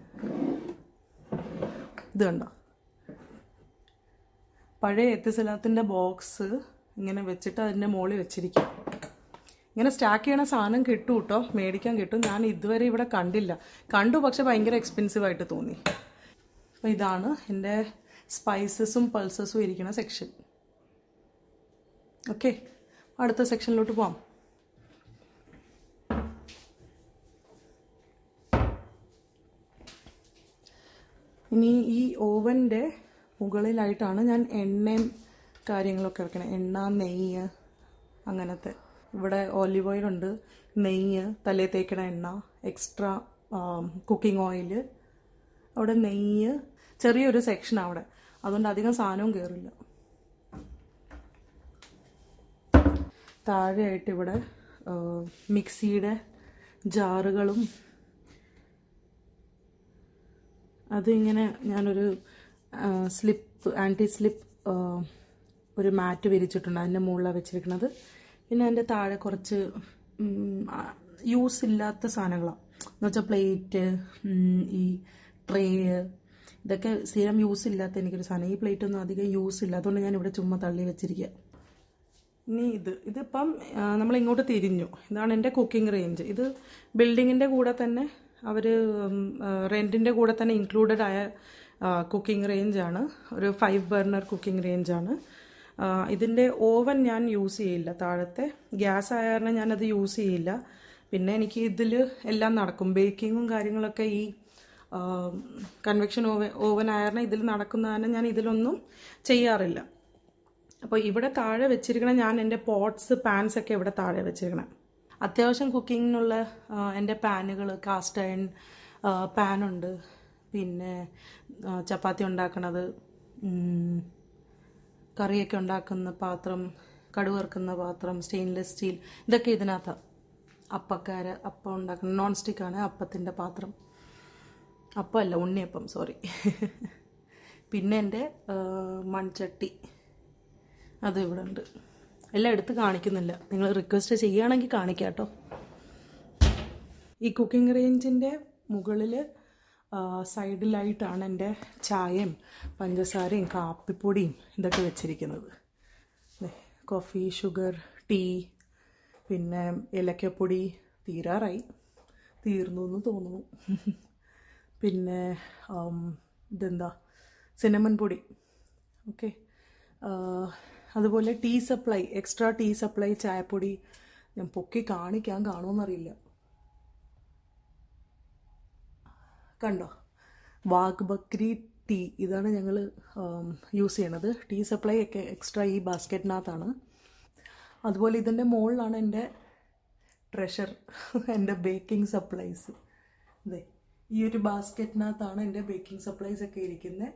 ഇത് കണ്ടോ പഴയ എത്തിസലാത്തിൻ്റെ ബോക്സ് ഇങ്ങനെ വെച്ചിട്ട് അതിൻ്റെ മുകളിൽ വെച്ചിരിക്കും ഇങ്ങനെ സ്റ്റാക്ക് ചെയ്യണ സാധനം കിട്ടും കേട്ടോ മേടിക്കാൻ കിട്ടും ഞാൻ ഇതുവരെ ഇവിടെ കണ്ടില്ല കണ്ടു പക്ഷെ ഭയങ്കര എക്സ്പെൻസീവ് ആയിട്ട് തോന്നി അപ്പോൾ ഇതാണ് എൻ്റെ സ്പൈസസും പൾസസും ഇരിക്കുന്ന സെക്ഷൻ ഓക്കെ അടുത്ത സെക്ഷനിലോട്ട് പോവാം ഇനി ഈ ഓവൻ്റെ മുകളിലായിട്ടാണ് ഞാൻ എണ്ണയും കാര്യങ്ങളൊക്കെ വെക്കണേ എണ്ണ നെയ്യ് അങ്ങനത്തെ ഇവിടെ ഓലിവ് ഓയിൽ ഉണ്ട് നെയ്യ് തലേ തേക്കണ എണ്ണ എക്സ്ട്രാ കുക്കിംഗ് ഓയിൽ അവിടെ നെയ്യ് ചെറിയൊരു സെക്ഷൻ അവിടെ അതുകൊണ്ട് അധികം സാധനവും കയറില്ല താഴെയായിട്ട് ഇവിടെ മിക്സിയുടെ ജാറുകളും അത് ഇങ്ങനെ ഞാനൊരു സ്ലിപ്പ് ആൻറ്റി സ്ലിപ്പ് ഒരു മാറ്റ് വിരിച്ചിട്ടുണ്ട് അതിൻ്റെ മുകളിലാണ് വെച്ചിരിക്കുന്നത് പിന്നെ അതിൻ്റെ താഴെ കുറച്ച് യൂസ് ഇല്ലാത്ത സാധനങ്ങളാണ് എന്ന് വെച്ചാൽ പ്ലേറ്റ് ഈ ട്രേ ഇതൊക്കെ സ്ഥിരം യൂസ് ഇല്ലാത്ത എനിക്കൊരു സാധനം ഈ പ്ലേറ്റ് ഒന്നും അധികം യൂസ് ഇല്ല അതുകൊണ്ട് ഞാൻ ഇവിടെ ചുമ്മാ തള്ളി വെച്ചിരിക്കുക ഇനി ഇത് ഇതിപ്പം നമ്മൾ ഇങ്ങോട്ട് തിരിഞ്ഞു ഇതാണ് എൻ്റെ കുക്കിംഗ് റേഞ്ച് ഇത് ബിൽഡിങ്ങിൻ്റെ കൂടെ തന്നെ അവർ റെൻറ്റിൻ്റെ കൂടെ തന്നെ ഇൻക്ലൂഡഡ് ആയ കുക്കിംഗ് റേഞ്ചാണ് ഒരു ഫൈവ് ബർണർ കുക്കിംഗ് റേഞ്ചാണ് ഇതിൻ്റെ ഓവൻ ഞാൻ യൂസ് ചെയ്യില്ല താഴത്തെ ഗ്യാസ് ആയ കാരണം ഞാനത് യൂസ് ചെയ്യില്ല പിന്നെ എനിക്ക് ഇതിൽ എല്ലാം നടക്കും ബേക്കിങ്ങും കാര്യങ്ങളൊക്കെ ഈ കൺവെക്ഷൻ ഓവൻ ഓവൻ ആയ കാരണം ഇതിൽ നടക്കുന്ന കാരണം ഞാൻ ഇതിലൊന്നും ചെയ്യാറില്ല അപ്പോൾ ഇവിടെ താഴെ വെച്ചിരിക്കണ ഞാൻ എൻ്റെ പോട്ട്സ് പാൻസ് ഒക്കെ ഇവിടെ താഴെ വെച്ചിരിക്കണം അത്യാവശ്യം കുക്കിങ്ങിനുള്ള എൻ്റെ പാനുകൾ കാസ്റ്റ് അയൺ പാനുണ്ട് പിന്നെ ചപ്പാത്തി ഉണ്ടാക്കണത് കറിയൊക്കെ ഉണ്ടാക്കുന്ന പാത്രം കടുവറുക്കുന്ന പാത്രം സ്റ്റെയിൻലെസ് സ്റ്റീൽ ഇതൊക്കെ ഇതിനകത്താണ് അപ്പക്കാര അപ്പം ഉണ്ടാക്കുന്ന നോൺ സ്റ്റിക്കാണ് അപ്പത്തിൻ്റെ പാത്രം അപ്പമല്ല ഉണ്ണിയപ്പം സോറി പിന്നെ എൻ്റെ മൺചട്ടി അത് ഇവിടെ ഉണ്ട് എല്ലാം എടുത്ത് കാണിക്കുന്നില്ല നിങ്ങൾ റിക്വസ്റ്റ് ചെയ്യുകയാണെങ്കിൽ കാണിക്കാം കേട്ടോ ഈ കുക്കിംഗ് റേഞ്ചിൻ്റെ മുകളിൽ സൈഡിലായിട്ടാണ് എൻ്റെ ചായയും പഞ്ചസാരയും കാപ്പിപ്പൊടിയും ഇതൊക്കെ വെച്ചിരിക്കുന്നത് കോഫി ഷുഗർ ടീ പിന്നെ ഏലക്കപ്പൊടി തീരാറായി തീർന്നു എന്ന് തോന്നുന്നു പിന്നെ ഇതെന്താ സിനമൺ പൊടി ഓക്കെ അതുപോലെ tea supply extra tea supply ചായപ്പൊടി ഞാൻ പൊക്കി കാണിക്കാൻ കാണുമെന്നറിയില്ല കണ്ടോ വാഗ് ബക്രി ടീ ഇതാണ് ഞങ്ങൾ യൂസ് ചെയ്യണത് ടീ സപ്ലൈ ഒക്കെ എക്സ്ട്രാ ഈ ബാസ്ക്കറ്റിനകത്താണ് അതുപോലെ ഇതിൻ്റെ മുകളിലാണ് എൻ്റെ ട്രഷർ എൻ്റെ ബേക്കിംഗ് സപ്ലൈസ് അതെ ഈ ഒരു ബാസ്ക്കറ്റിനകത്താണ് എൻ്റെ ബേക്കിംഗ് സപ്ലൈസ് ഒക്കെ ഇരിക്കുന്നത്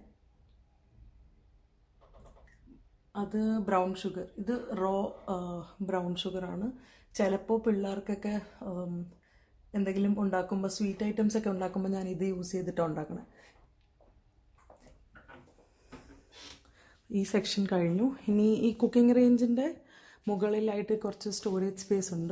അത് ബ്രൗൺ ഷുഗർ ഇത് റോ ബ്രൗൺ ഷുഗറാണ് ചിലപ്പോൾ പിള്ളേർക്കൊക്കെ എന്തെങ്കിലും ഉണ്ടാക്കുമ്പോൾ സ്വീറ്റ് ഐറ്റംസ് ഒക്കെ ഉണ്ടാക്കുമ്പോൾ ഞാൻ ഇത് യൂസ് ചെയ്തിട്ടാണ് ഉണ്ടാക്കണേ ഈ സെക്ഷൻ കഴിഞ്ഞു ഇനി ഈ കുക്കിംഗ് റേഞ്ചിൻ്റെ മുകളിലായിട്ട് കുറച്ച് സ്റ്റോറേജ് സ്പേസ് ഉണ്ട്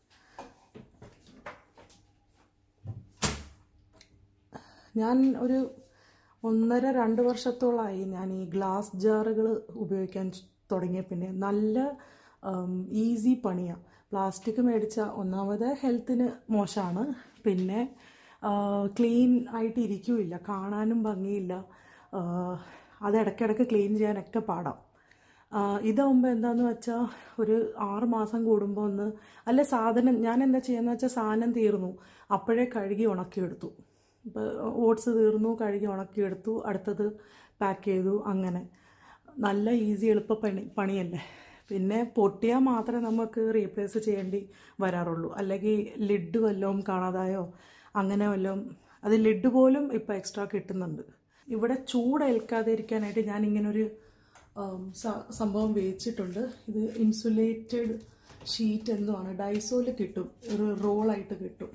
ഞാൻ ഒരു ഒന്നര രണ്ട് വർഷത്തോളമായി ഞാൻ ഈ ഗ്ലാസ് ജാറുകൾ ഉപയോഗിക്കാൻ തുടങ്ങിയ പിന്നെ നല്ല ഈസി പണിയാണ് പ്ലാസ്റ്റിക് മേടിച്ച ഒന്നാമത് ഹെൽത്തിന് മോശമാണ് പിന്നെ ക്ലീൻ ആയിട്ട് ഇരിക്കുകയില്ല കാണാനും ഭംഗിയില്ല അത് ഇടയ്ക്കിടയ്ക്ക് ക്ലീൻ ചെയ്യാനൊക്കെ പാടാം ഇതാവുമ്പോൾ എന്താണെന്ന് വെച്ചാൽ ഒരു ആറ് മാസം കൂടുമ്പോൾ ഒന്ന് അല്ല സാധനം ഞാൻ എന്താ ചെയ്യുന്നത് വെച്ചാൽ സാധനം തീർന്നു അപ്പോഴേ കഴുകി ഉണക്കിയെടുത്തു ഇപ്പോൾ ഓട്സ് തീർന്നു കഴുകി ഉണക്കിയെടുത്തു അടുത്തത് പാക്ക് ചെയ്തു അങ്ങനെ നല്ല ഈസി എളുപ്പ പണി പണിയല്ലേ പിന്നെ പൊട്ടിയാൽ മാത്രമേ നമുക്ക് റീപ്ലേസ് ചെയ്യേണ്ടി വരാറുള്ളൂ അല്ലെങ്കിൽ ലിഡ് വല്ലതും കാണാതായോ അങ്ങനെ വല്ലതും അത് ലിഡ് പോലും ഇപ്പോൾ എക്സ്ട്രാ കിട്ടുന്നുണ്ട് ഇവിടെ ചൂടേൽക്കാതെ ഇരിക്കാനായിട്ട് ഞാനിങ്ങനൊരു സംഭവം വേവിച്ചിട്ടുണ്ട് ഇത് ഇൻസുലേറ്റഡ് ഷീറ്റ് എന്തുമാണ് ഡൈസോയിൽ കിട്ടും ഒരു റോളായിട്ട് കിട്ടും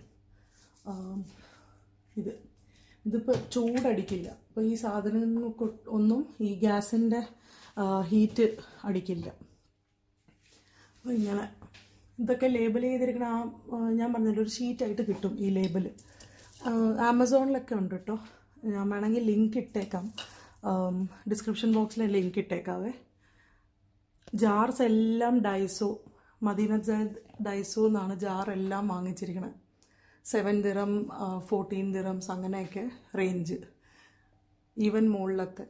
ഇത് ഇതിപ്പോൾ ചൂടടിക്കില്ല അപ്പോൾ ഈ സാധനങ്ങൾക്ക് ഒന്നും ഈ ഗ്യാസിൻ്റെ ഹീറ്റ് അടിക്കില്ല അപ്പോൾ ഇങ്ങനെ ഇതൊക്കെ ലേബൽ ചെയ്തിരിക്കുന്ന ആ ഞാൻ പറഞ്ഞല്ലോ ഒരു ഷീറ്റായിട്ട് കിട്ടും ഈ ലേബൽ ആമസോണിലൊക്കെ ഉണ്ട് കേട്ടോ ഞാൻ വേണമെങ്കിൽ ലിങ്ക് ഇട്ടേക്കാം ഡിസ്ക്രിപ്ഷൻ ബോക്സിൽ ലിങ്ക് ഇട്ടേക്കാവേ ജാർസ് എല്ലാം ഡൈസോ മദീന ഡൈസോ എന്നാണ് ജാർ എല്ലാം വാങ്ങിച്ചിരിക്കണത് സെവൻ ദിറം ഫോർട്ടീൻ ദിറംസ് അങ്ങനെയൊക്കെ റേഞ്ച് ഈവൻ മുകളിലത്തെ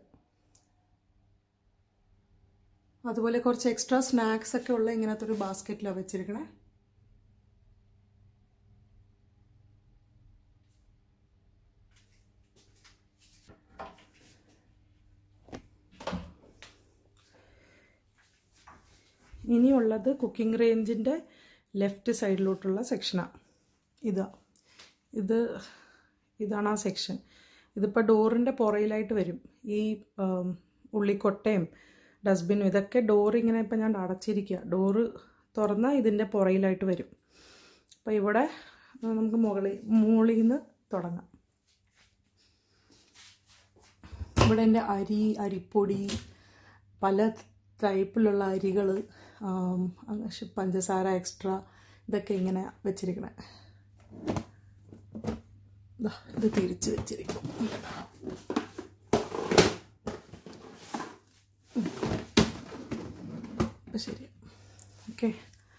അതുപോലെ കുറച്ച് എക്സ്ട്രാ സ്നാക്സ് ഒക്കെ ഉള്ള ഇങ്ങനത്തെ ഒരു ബാസ്ക്കറ്റിലാണ് വെച്ചിരിക്കണേ ഇനിയുള്ളത് കുക്കിംഗ് റേഞ്ചിൻ്റെ ലെഫ്റ്റ് സൈഡിലോട്ടുള്ള സെക്ഷനാണ് ഇതാ ഇത് ഇതാണ് ആ സെക്ഷൻ ഇതിപ്പോൾ ഡോറിൻ്റെ പുറയിലായിട്ട് വരും ഈ ഉള്ളിക്കൊട്ടയും ഡസ്റ്റ്ബിനും ഇതൊക്കെ ഡോർ ഇങ്ങനെ ഇപ്പം ഞാൻ അടച്ചിരിക്കുക ഡോറ് തുറന്നാൽ ഇതിൻ്റെ പുറയിലായിട്ട് വരും അപ്പോൾ ഇവിടെ നമുക്ക് മുകളിൽ മുകളിൽ നിന്ന് തുടങ്ങാം ഇവിടെ എൻ്റെ അരി അരിപ്പൊടി പല ടൈപ്പിലുള്ള അരികൾ പഞ്ചസാര എക്സ്ട്രാ ഇതൊക്കെ ഇങ്ങനെ വെച്ചിരിക്കണേ ദാ, ഇത് തിരിച്ച് വെച്ചിരിക്കും അപ്പം ശരി ഓക്കെ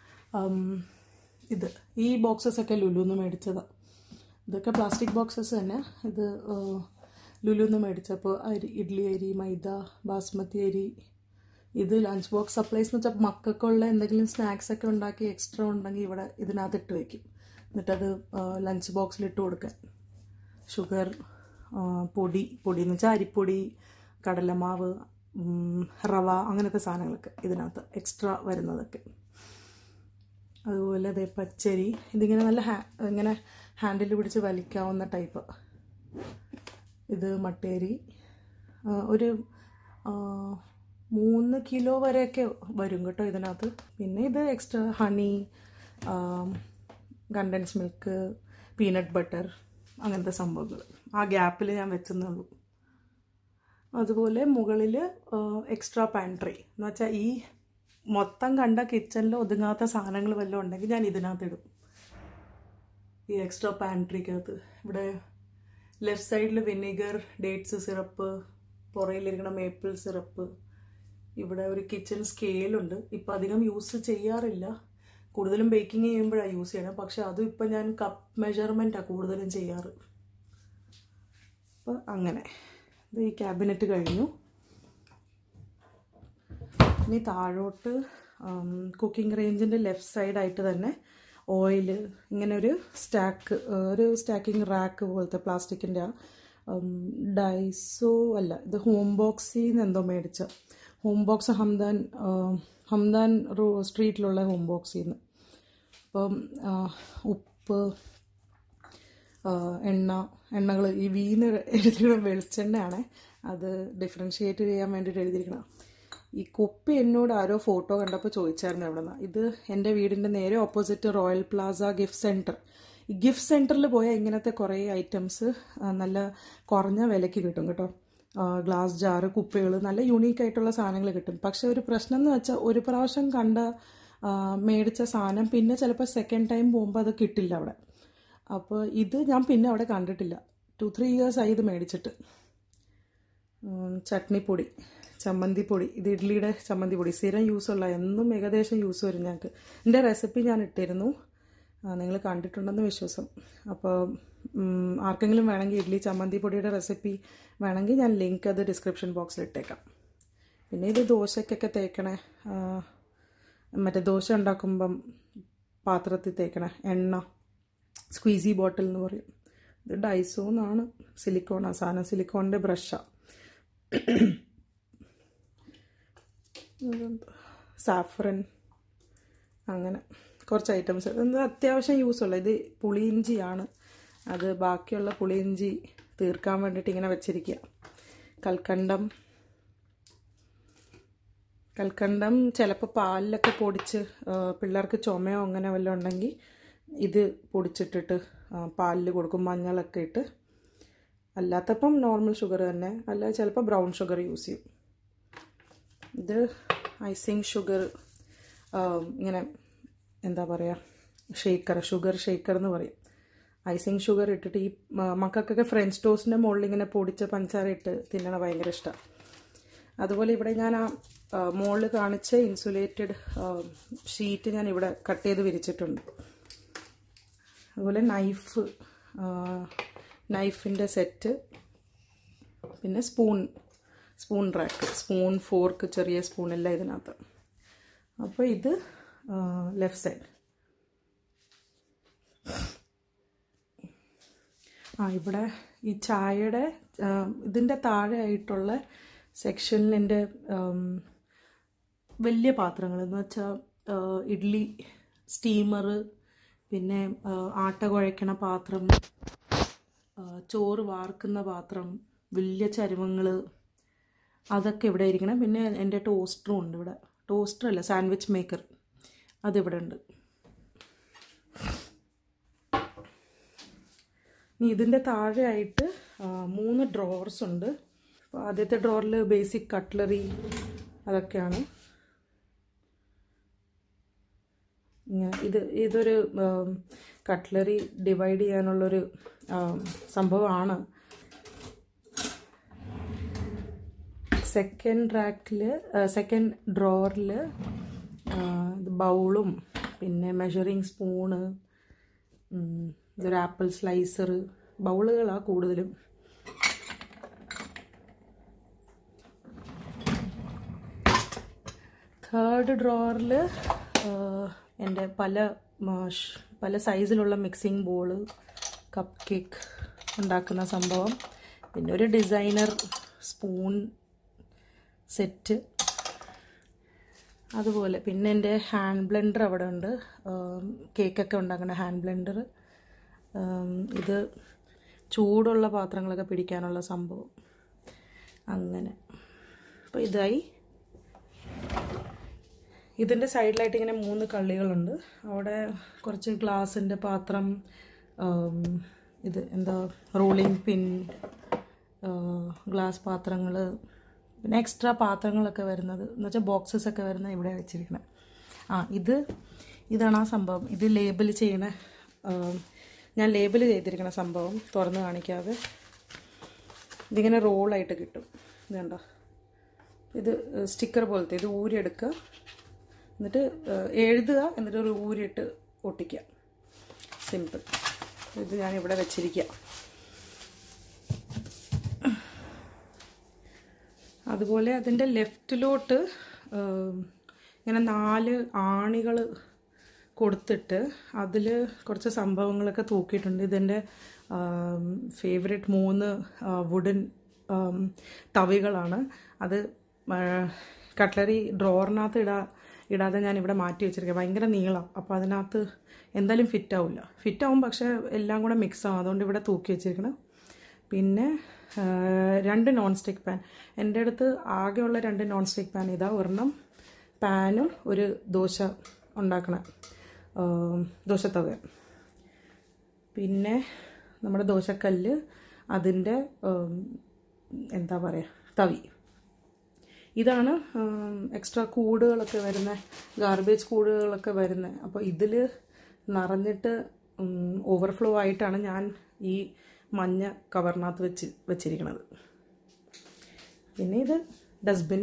ഇത് ഈ ബോക്സസ് ഒക്കെ ലുലുന്ന് മേടിച്ചതാണ് ഇതൊക്കെ പ്ലാസ്റ്റിക് ബോക്സസ് തന്നെ ഇത് ലുലുന്ന് മേടിച്ചപ്പോൾ അരി ഇഡ്ഡലി അരി മൈദ ബാസ്മതി അരി ഇത് ലഞ്ച് ബോക്സ് സപ്ലൈസ് എന്ന് വെച്ചാൽ മക്കൾക്കുള്ള എന്തെങ്കിലും സ്നാക്സ് ഒക്കെ ഉണ്ടാക്കി എക്സ്ട്രാ ഉണ്ടെങ്കിൽ ഇവിടെ ഇതിനകത്ത് ഇട്ട് വെക്കും എന്നിട്ടത് ലഞ്ച് ബോക്സിൽ ഇട്ട് കൊടുക്കാൻ ഷുഗർ ആ, പൊടി പൊടി എന്ന് വെച്ചാൽ അരിപ്പൊടി കടലമാവ് ഉം, റവ അങ്ങനത്തെ സാധനങ്ങളൊക്കെ ഇതിനകത്ത് എക്സ്ട്രാ വരുന്നതൊക്കെ അതുപോലെ ദേ പച്ചരി ഇതിങ്ങനെ നല്ല ഹാ ഇങ്ങനെ ഹാൻഡിൽ പിടിച്ച് വലിക്കാവുന്ന ടൈപ്പ് ഇത് മട്ടേരി ആ, ഒരു ആ, മൂന്ന് കിലോ വരെയൊക്കെ വരും കേട്ടോ ഇതിനകത്ത് പിന്നെ ഇത് extra honey condense milk peanut butter അങ്ങനത്തെ സംഭവങ്ങൾ ആ ഗ്യാപ്പിൽ ഞാൻ വെച്ചെന്നേ ഉള്ളൂ അതുപോലെ മുകളിൽ എക്സ്ട്രാ പാൻട്രി എന്ന് വെച്ചാൽ ഈ മൊത്തം കണ്ട കിച്ചണിൽ ഒതുങ്ങാത്ത സാധനങ്ങൾ വല്ലതും ഉണ്ടെങ്കിൽ ഞാൻ ഇതിനകത്ത് ഇടും ഈ എക്സ്ട്രാ പാൻട്രിക്കകത്ത് ഇവിടെ ലെഫ്റ്റ് സൈഡിൽ വിനെഗർ ഡേറ്റ്സ് സിറപ്പ് പുറയിലിരിക്കുന്ന മേപ്പിൾ സിറപ്പ് ഇവിടെ ഒരു കിച്ചൺ സ്കെയിലുണ്ട് ഇപ്പം അധികം യൂസ് ചെയ്യാറില്ല കൂടുതലും ബേക്കിംഗ് ചെയ്യുമ്പോഴാണ് യൂസ് ചെയ്യണം പക്ഷെ അതും ഇപ്പം ഞാൻ കപ്പ് മെഷർമെൻറ്റാണ് കൂടുതലും ചെയ്യാറ് അപ്പോൾ അങ്ങനെ ഇത് ഈ ക്യാബിനറ്റ് കഴിഞ്ഞു ഇനി താഴോട്ട് കുക്കിംഗ് റേഞ്ചിൻ്റെ ലെഫ്റ്റ് സൈഡായിട്ട് തന്നെ ഓയിൽ ഇങ്ങനെ ഒരു സ്റ്റാക്ക് ഒരു സ്റ്റാക്കിംഗ് റാക്ക് പോലത്തെ പ്ലാസ്റ്റിക്കിൻ്റെ ഡൈസോ അല്ല ഇത് ഹോം ബോക്സിൽ നിന്ന് എന്തോ മേടിച്ച ഹോം ബോക്സ് ഹംദാൻ ആ, ഹംദാൻ റോ സ്ട്രീറ്റിലുള്ള ഹോം ബോക്സിൽ നിന്ന് അപ്പം ആ, ഉപ്പ് ആ, എണ്ണ എണ്ണകൾ ഈ വീന്ന് എഴുതിയിരിക്കുന്ന വെളിച്ചെണ്ണയാണ് അത് ഡിഫറൻഷിയേറ്റ് ചെയ്യാൻ വേണ്ടിയിട്ട് എഴുതിയിരിക്കണം ഈ കുപ്പി എന്നോട് ആരോ ഫോട്ടോ കണ്ടപ്പോൾ ചോദിച്ചായിരുന്നു എവിടെ നിന്ന് ഇത് എൻ്റെ വീടിൻ്റെ നേരെ opposite Royal Plaza gift centre ഈ ഗിഫ്റ്റ് സെൻറ്ററിൽ പോയാൽ ഇങ്ങനത്തെ കുറേ ഐറ്റംസ് നല്ല കുറഞ്ഞ വിലയ്ക്ക് കിട്ടും കേട്ടോ ഗ്ലാസ് ജാറ് കുപ്പികൾ നല്ല യുണീക്ക് ആയിട്ടുള്ള സാധനങ്ങൾ കിട്ടും പക്ഷെ ഒരു പ്രശ്നം എന്ന് വെച്ചാൽ ഒരു പ്രാവശ്യം കണ്ട ആ, മേടിച്ച സാധനം പിന്നെ ചിലപ്പോൾ സെക്കൻഡ് ടൈം പോകുമ്പോൾ അത് കിട്ടില്ല അവിടെ അപ്പോൾ ഇത് ഞാൻ പിന്നെ അവിടെ കണ്ടിട്ടില്ല ടു ത്രീ ഇയേഴ്സ് ആയി ഇത് മേടിച്ചിട്ട് ഉം, ചട്നിപ്പൊടി ചമ്മന്തിപ്പൊടി ഇത് ഇഡ്ഡലിയുടെ ചമ്മന്തിപ്പൊടി സ്ഥിരം യൂസുള്ള എന്നും ഏകദേശം യൂസ് വരും ഞങ്ങൾക്ക് എൻ്റെ റെസിപ്പി ഞാൻ ഇട്ടിരുന്നു നിങ്ങൾ കണ്ടിട്ടുണ്ടെന്ന് വിശ്വാസം അപ്പോൾ ഉം, ആർക്കെങ്കിലും വേണമെങ്കിൽ ഇഡ്ഡലി ചമ്മന്തിപ്പൊടിയുടെ റെസിപ്പി വേണമെങ്കിൽ ഞാൻ ലിങ്ക് അത് ഡിസ്ക്രിപ്ഷൻ ബോക്സിൽ ഇട്ടേക്കാം പിന്നെ ഇത് ദോശയ്ക്കൊക്കെ തേക്കണേ ആ, മറ്റേ ദോശ ഉണ്ടാക്കുമ്പം പാത്രത്തിൽ തേക്കണേ എണ്ണ സ്ക്വീസി ബോട്ടിൽ എന്ന് പറയും ഇത് ഡൈസോ എന്നാണ് സിലിക്കോണാ സാധനം സിലിക്കോണിൻ്റെ ബ്രഷാണ് സാഫ്രൻ അങ്ങനെ കുറച്ച് ഐറ്റംസ് ഇത് അത്യാവശ്യം യൂസുള്ള ഇത് പുളിയിഞ്ചിയാണ് അത് ബാക്കിയുള്ള പുളിയിഞ്ചി തീർക്കാൻ വേണ്ടിയിട്ട് ഇങ്ങനെ വെച്ചിരിക്കുക കൽക്കണ്ടം കൽക്കണ്ടം ചിലപ്പോൾ പാലിലൊക്കെ പൊടിച്ച് ആ, പിള്ളേർക്ക് ചുമയോ അങ്ങനെ വല്ലതും ഉണ്ടെങ്കിൽ ഇത് പൊടിച്ചിട്ടിട്ട് പാലിൽ കൊടുക്കും മഞ്ഞളൊക്കെ ഇട്ട് അല്ലാത്തപ്പം നോർമൽ ഷുഗർ തന്നെ അല്ല ചിലപ്പോൾ ബ്രൗൺ ഷുഗർ യൂസ് ചെയ്യും ഇത് ഐസിങ് ഷുഗർ ഇങ്ങനെ എന്താ പറയുക ഷേക്കർ ഷുഗർ ഷേക്കർ എന്ന് പറയും ഐസിങ് ഷുഗർ ഇട്ടിട്ട് ഈ മ- മക്കൾക്കൊക്കെ ഫ്രഞ്ച് ടോസ്റ്റിൻ്റെ മുകളിൽ ഇങ്ങനെ പൊടിച്ച പഞ്ചസാര ഇട്ട് തിന്നണ ഭയങ്കര ഇഷ്ടമാണ് അതുപോലെ ഇവിടെ ഞാൻ ആ മുകളിൽ കാണിച്ച ഇൻസുലേറ്റഡ് ഷീറ്റ് ഞാൻ ഇവിടെ കട്ട് ചെയ്ത് വിരിച്ചിട്ടുണ്ട് അതുപോലെ നൈഫ് നൈഫിൻ്റെ സെറ്റ് പിന്നെ spoon spoon rack spoon fork ചെറിയ സ്പൂൺ എല്ലാം ഇതിനകത്ത് അപ്പോൾ ഇത് ലെഫ്റ്റ് സൈഡ് ആ ഇവിടെ ഈ ചായയുടെ ആ, ഇതിൻ്റെ താഴെ ആയിട്ടുള്ള സെക്ഷനിൽ എൻ്റെ വലിയ പാത്രങ്ങൾ എന്ന് വെച്ചാൽ ഇഡ്ഡലി സ്റ്റീമർ പിന്നെ ആ, ആട്ട കുഴയ്ക്കണ പാത്രം ആ, ചോറ് വാർക്കുന്ന പാത്രം വലിയ ചരുവങ്ങൾ അതൊക്കെ ഇവിടെ ഇരിക്കണം പിന്നെ എൻ്റെ ടോസ്റ്ററും ഉണ്ട് ഇവിടെ ടോസ്റ്റർ അല്ല സാൻഡ്വിച്ച് മേക്കർ അതിവിടെ ഉണ്ട് ഇനി ഇതിൻ്റെ താഴെയായിട്ട് ആ, മൂന്ന് ഡ്രോവേഴ്സ് ഉണ്ട് അപ്പോൾ ആദ്യത്തെ ഡ്രോറിൽ ബേസിക് കട്ട്ലറി അതൊക്കെയാണ് ഇങ്ങനെ ഇത് ഇതൊരു കട്ട്ലറി ഡിവൈഡ് ചെയ്യാനുള്ളൊരു ആം, സംഭവമാണ് സെക്കൻഡ് റാക്കിൽ സെക്കൻഡ് ഡ്രോറിൽ ബൗളും പിന്നെ മെഷറിങ് സ്പൂണ് ഇതൊരു ആപ്പിൾ സ്ലൈസർ ബൗളുകളാണ് കൂടുതലും തേർഡ് ഡ്രോറിൽ എൻ്റെ പല മാഷ് പല സൈസിലുള്ള മിക്സിംഗ് ബോള് കപ്പ് കേക്ക് ഉണ്ടാക്കുന്ന സംഭവം പിന്നെ ഒരു ഡിസൈനർ സ്പൂൺ സെറ്റ് അതുപോലെ പിന്നെ എൻ്റെ ഹാൻഡ് ബ്ലെൻഡർ അവിടെ ഉണ്ട് കേക്കൊക്കെ ഉണ്ടാക്കുന്ന ഹാൻഡ് ബ്ലെൻഡർ ഇത് ചൂടുള്ള പാത്രങ്ങളൊക്കെ പിടിക്കാനുള്ള സംഭവം അങ്ങനെ അപ്പോൾ ഇതായി ഇതിൻ്റെ സൈഡിലായിട്ട് ഇങ്ങനെ മൂന്ന് കള്ളികളുണ്ട് അവിടെ കുറച്ച് ഗ്ലാസിൻ്റെ പാത്രം ആം, ഇത് എന്താ റോളിംഗ് പിൻ ഗ്ലാസ് പാത്രങ്ങൾ പിന്നെ എക്സ്ട്രാ പാത്രങ്ങളൊക്കെ വരുന്നത് എന്ന് വെച്ചാൽ ബോക്സസ് ഒക്കെ വരുന്നത് ഇവിടെ വെച്ചിരിക്കണം ആ ഇത് ഇതാണ് ആ സംഭവം ഇത് ലേബിൾ ചെയ്യണ ആം, ഞാൻ ലേബിൾ ചെയ്തിരിക്കണ സംഭവം തുറന്ന് കാണിക്കാതെ ഇതിങ്ങനെ റോളായിട്ട് കിട്ടും ഇത് കണ്ടോ ഇത് സ്റ്റിക്കർ പോലത്തെ ഇത് ഊരിയെടുക്കുക എന്നിട്ട് ഏഹ്, എഴുതുക എന്നിട്ട് ഒരു ഊരിയിട്ട് ഒട്ടിക്കുക സിമ്പിൾ ഇത് ഞാൻ ഇവിടെ വെച്ചിരിക്കുക അതുപോലെ അതിൻ്റെ ലെഫ്റ്റിലോട്ട് ഇങ്ങനെ നാല് ആണികൾ കൊടുത്തിട്ട് അതിൽ കുറച്ച് സംഭവങ്ങളൊക്കെ തൂക്കിയിട്ടുണ്ട് ഇതിൻ്റെ ഫേവറേറ്റ് മൂന്ന് വുഡൻ തവികളാണ് അത് കട്ട്ലറി ഡ്രോറിനകത്ത് ഇടാ ഇടാതെ ഞാൻ ഇവിടെ മാറ്റി വെച്ചിരിക്കുക ഭയങ്കര നീളം അപ്പോൾ അതിനകത്ത് എന്തായാലും ഫിറ്റ് ആവില്ല ഫിറ്റ് ആവും പക്ഷേ എല്ലാം കൂടെ മിക്സ് ആവും അതുകൊണ്ട് ഇവിടെ തൂക്കി വെച്ചിരിക്കണം പിന്നെ ആ, രണ്ട് നോൺ സ്റ്റിക്ക് പാൻ എൻ്റെ അടുത്ത് ആകെയുള്ള രണ്ട് നോൺ സ്റ്റിക്ക് പാൻ ഇതാ ഒരെണ്ണം പാനും ഒരു ദോശ ഉണ്ടാക്കണ ആ, ദോശത്തവ പിന്നെ നമ്മുടെ ദോശക്കല്ല് അതിൻ്റെ ഉം, എന്താ പറയുക തവി ഇതാണ് എക്സ്ട്രാ കൂടുകളൊക്കെ വരുന്ന ഗാർബേജ് കൂടുകളൊക്കെ വരുന്നത് അപ്പോൾ ഇതിൽ നിറഞ്ഞിട്ട് ഓവർഫ്ലോ ആയിട്ടാണ് ഞാൻ ഈ മഞ്ഞ കവറിനകത്ത് വെച്ച് വെച്ചിരിക്കുന്നത് പിന്നെ ഇത് ഡസ്റ്റ്ബിൻ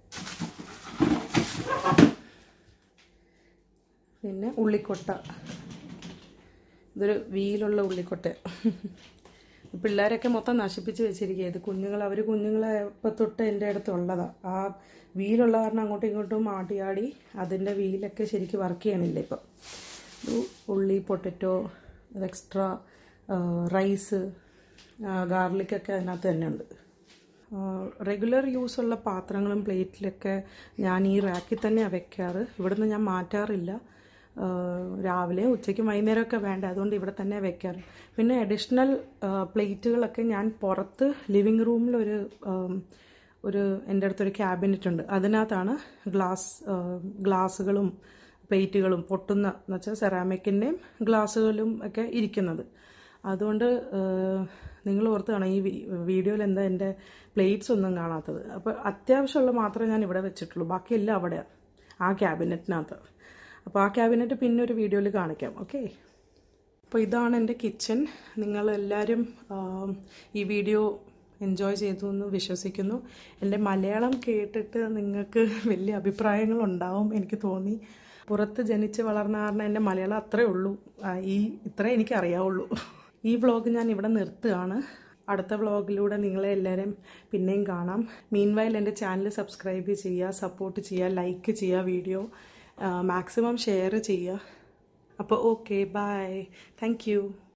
പിന്നെ ഉള്ളിക്കൊട്ട ഇതൊരു വീലുള്ള ഉള്ളിക്കൊട്ട പിള്ളേരൊക്കെ മൊത്തം നശിപ്പിച്ച് വെച്ചിരിക്കുക ഇത് കുഞ്ഞുങ്ങൾ അവർ കുഞ്ഞുങ്ങളെ തൊട്ട് എൻ്റെ അടുത്ത് ഉള്ളതാണ് ആ വീലുള്ള കാരണം അങ്ങോട്ടും ഇങ്ങോട്ടും ആട്ടിയാടി അതിൻ്റെ വീലൊക്കെ ശരിക്കും വർക്ക് ചെയ്യണില്ല ഇപ്പം ഒരു ഉള്ളി പൊട്ടറ്റോ എക്സ്ട്രാ റൈസ് ഗാർലിക്കൊക്കെ അതിനകത്ത് തന്നെ ഉണ്ട് റെഗുലർ യൂസ് ഉള്ള പാത്രങ്ങളും പ്ലേറ്റിലൊക്കെ ഞാൻ ഈ റാക്കിൽ തന്നെയാണ് വെക്കാറ് ഇവിടുന്ന് ഞാൻ മാറ്റാറില്ല ആ, രാവിലെ ഉച്ചയ്ക്കും വൈകുന്നേരമൊക്കെ വേണ്ട അതുകൊണ്ട് ഇവിടെ തന്നെ വെക്കാറ് പിന്നെ അഡീഷണൽ പ്ലേറ്റുകളൊക്കെ ഞാൻ പുറത്ത് ലിവിങ് റൂമിലൊരു ആം, ഒരു എൻ്റെ അടുത്തൊരു ക്യാബിനറ്റ് ഉണ്ട് അതിനകത്താണ് ഗ്ലാസ് ഗ്ലാസ്സുകളും പ്ലേറ്റുകളും പൊട്ടുന്ന എന്ന് വെച്ചാൽ സെറാമിക്കിൻ്റെയും ഗ്ലാസ്സുകളും ഒക്കെ ഇരിക്കുന്നത് അതുകൊണ്ട് നിങ്ങൾ ഓർത്ത് കാണാം ഈ വി- വീഡിയോയിൽ എന്താ എൻ്റെ പ്ലേറ്റ്സ് ഒന്നും കാണാത്തത് അപ്പോൾ അത്യാവശ്യമുള്ള മാത്രമേ ഞാൻ ഇവിടെ വെച്ചിട്ടുള്ളൂ ബാക്കിയെല്ലാം അവിടെയാണ് ആ ക്യാബിനറ്റിനകത്ത് അപ്പോൾ ആ ക്യാബിനറ്റ് പിന്നെ ഒരു വീഡിയോയിൽ കാണിക്കാം ഓക്കെ അപ്പോൾ ഇതാണ് എൻ്റെ കിച്ചൺ നിങ്ങളെല്ലാവരും ആം, ഈ വീഡിയോ എൻജോയ് ചെയ്തു എന്ന് വിശ്വസിക്കുന്നു എൻ്റെ മലയാളം കേട്ടിട്ട് നിങ്ങൾക്ക് വലിയ അഭിപ്രായങ്ങളുണ്ടാവും എനിക്ക് തോന്നി പുറത്ത് ജനിച്ച് വളർന്ന കാരണം എൻ്റെ മലയാളം അത്രേ ഉള്ളൂ ആ, ഈ ഇത്രേ എനിക്ക് അറിയാവുള്ളൂ ഈ വ്ളോഗ് ഞാൻ ഇവിടെ നിർത്തുകയാണ് അടുത്ത വ്ളോഗിലൂടെ നിങ്ങളെ എല്ലാവരും പിന്നെയും കാണാം മീൻവൈൽ എൻ്റെ ചാനൽ സബ്സ്ക്രൈബ് ചെയ്യുക സപ്പോർട്ട് ചെയ്യുക ലൈക്ക് ചെയ്യുക വീഡിയോ മാക്സിമം ഷെയർ ചെയ്യുക അപ്പോൾ ഓക്കെ ബൈ താങ്ക് യു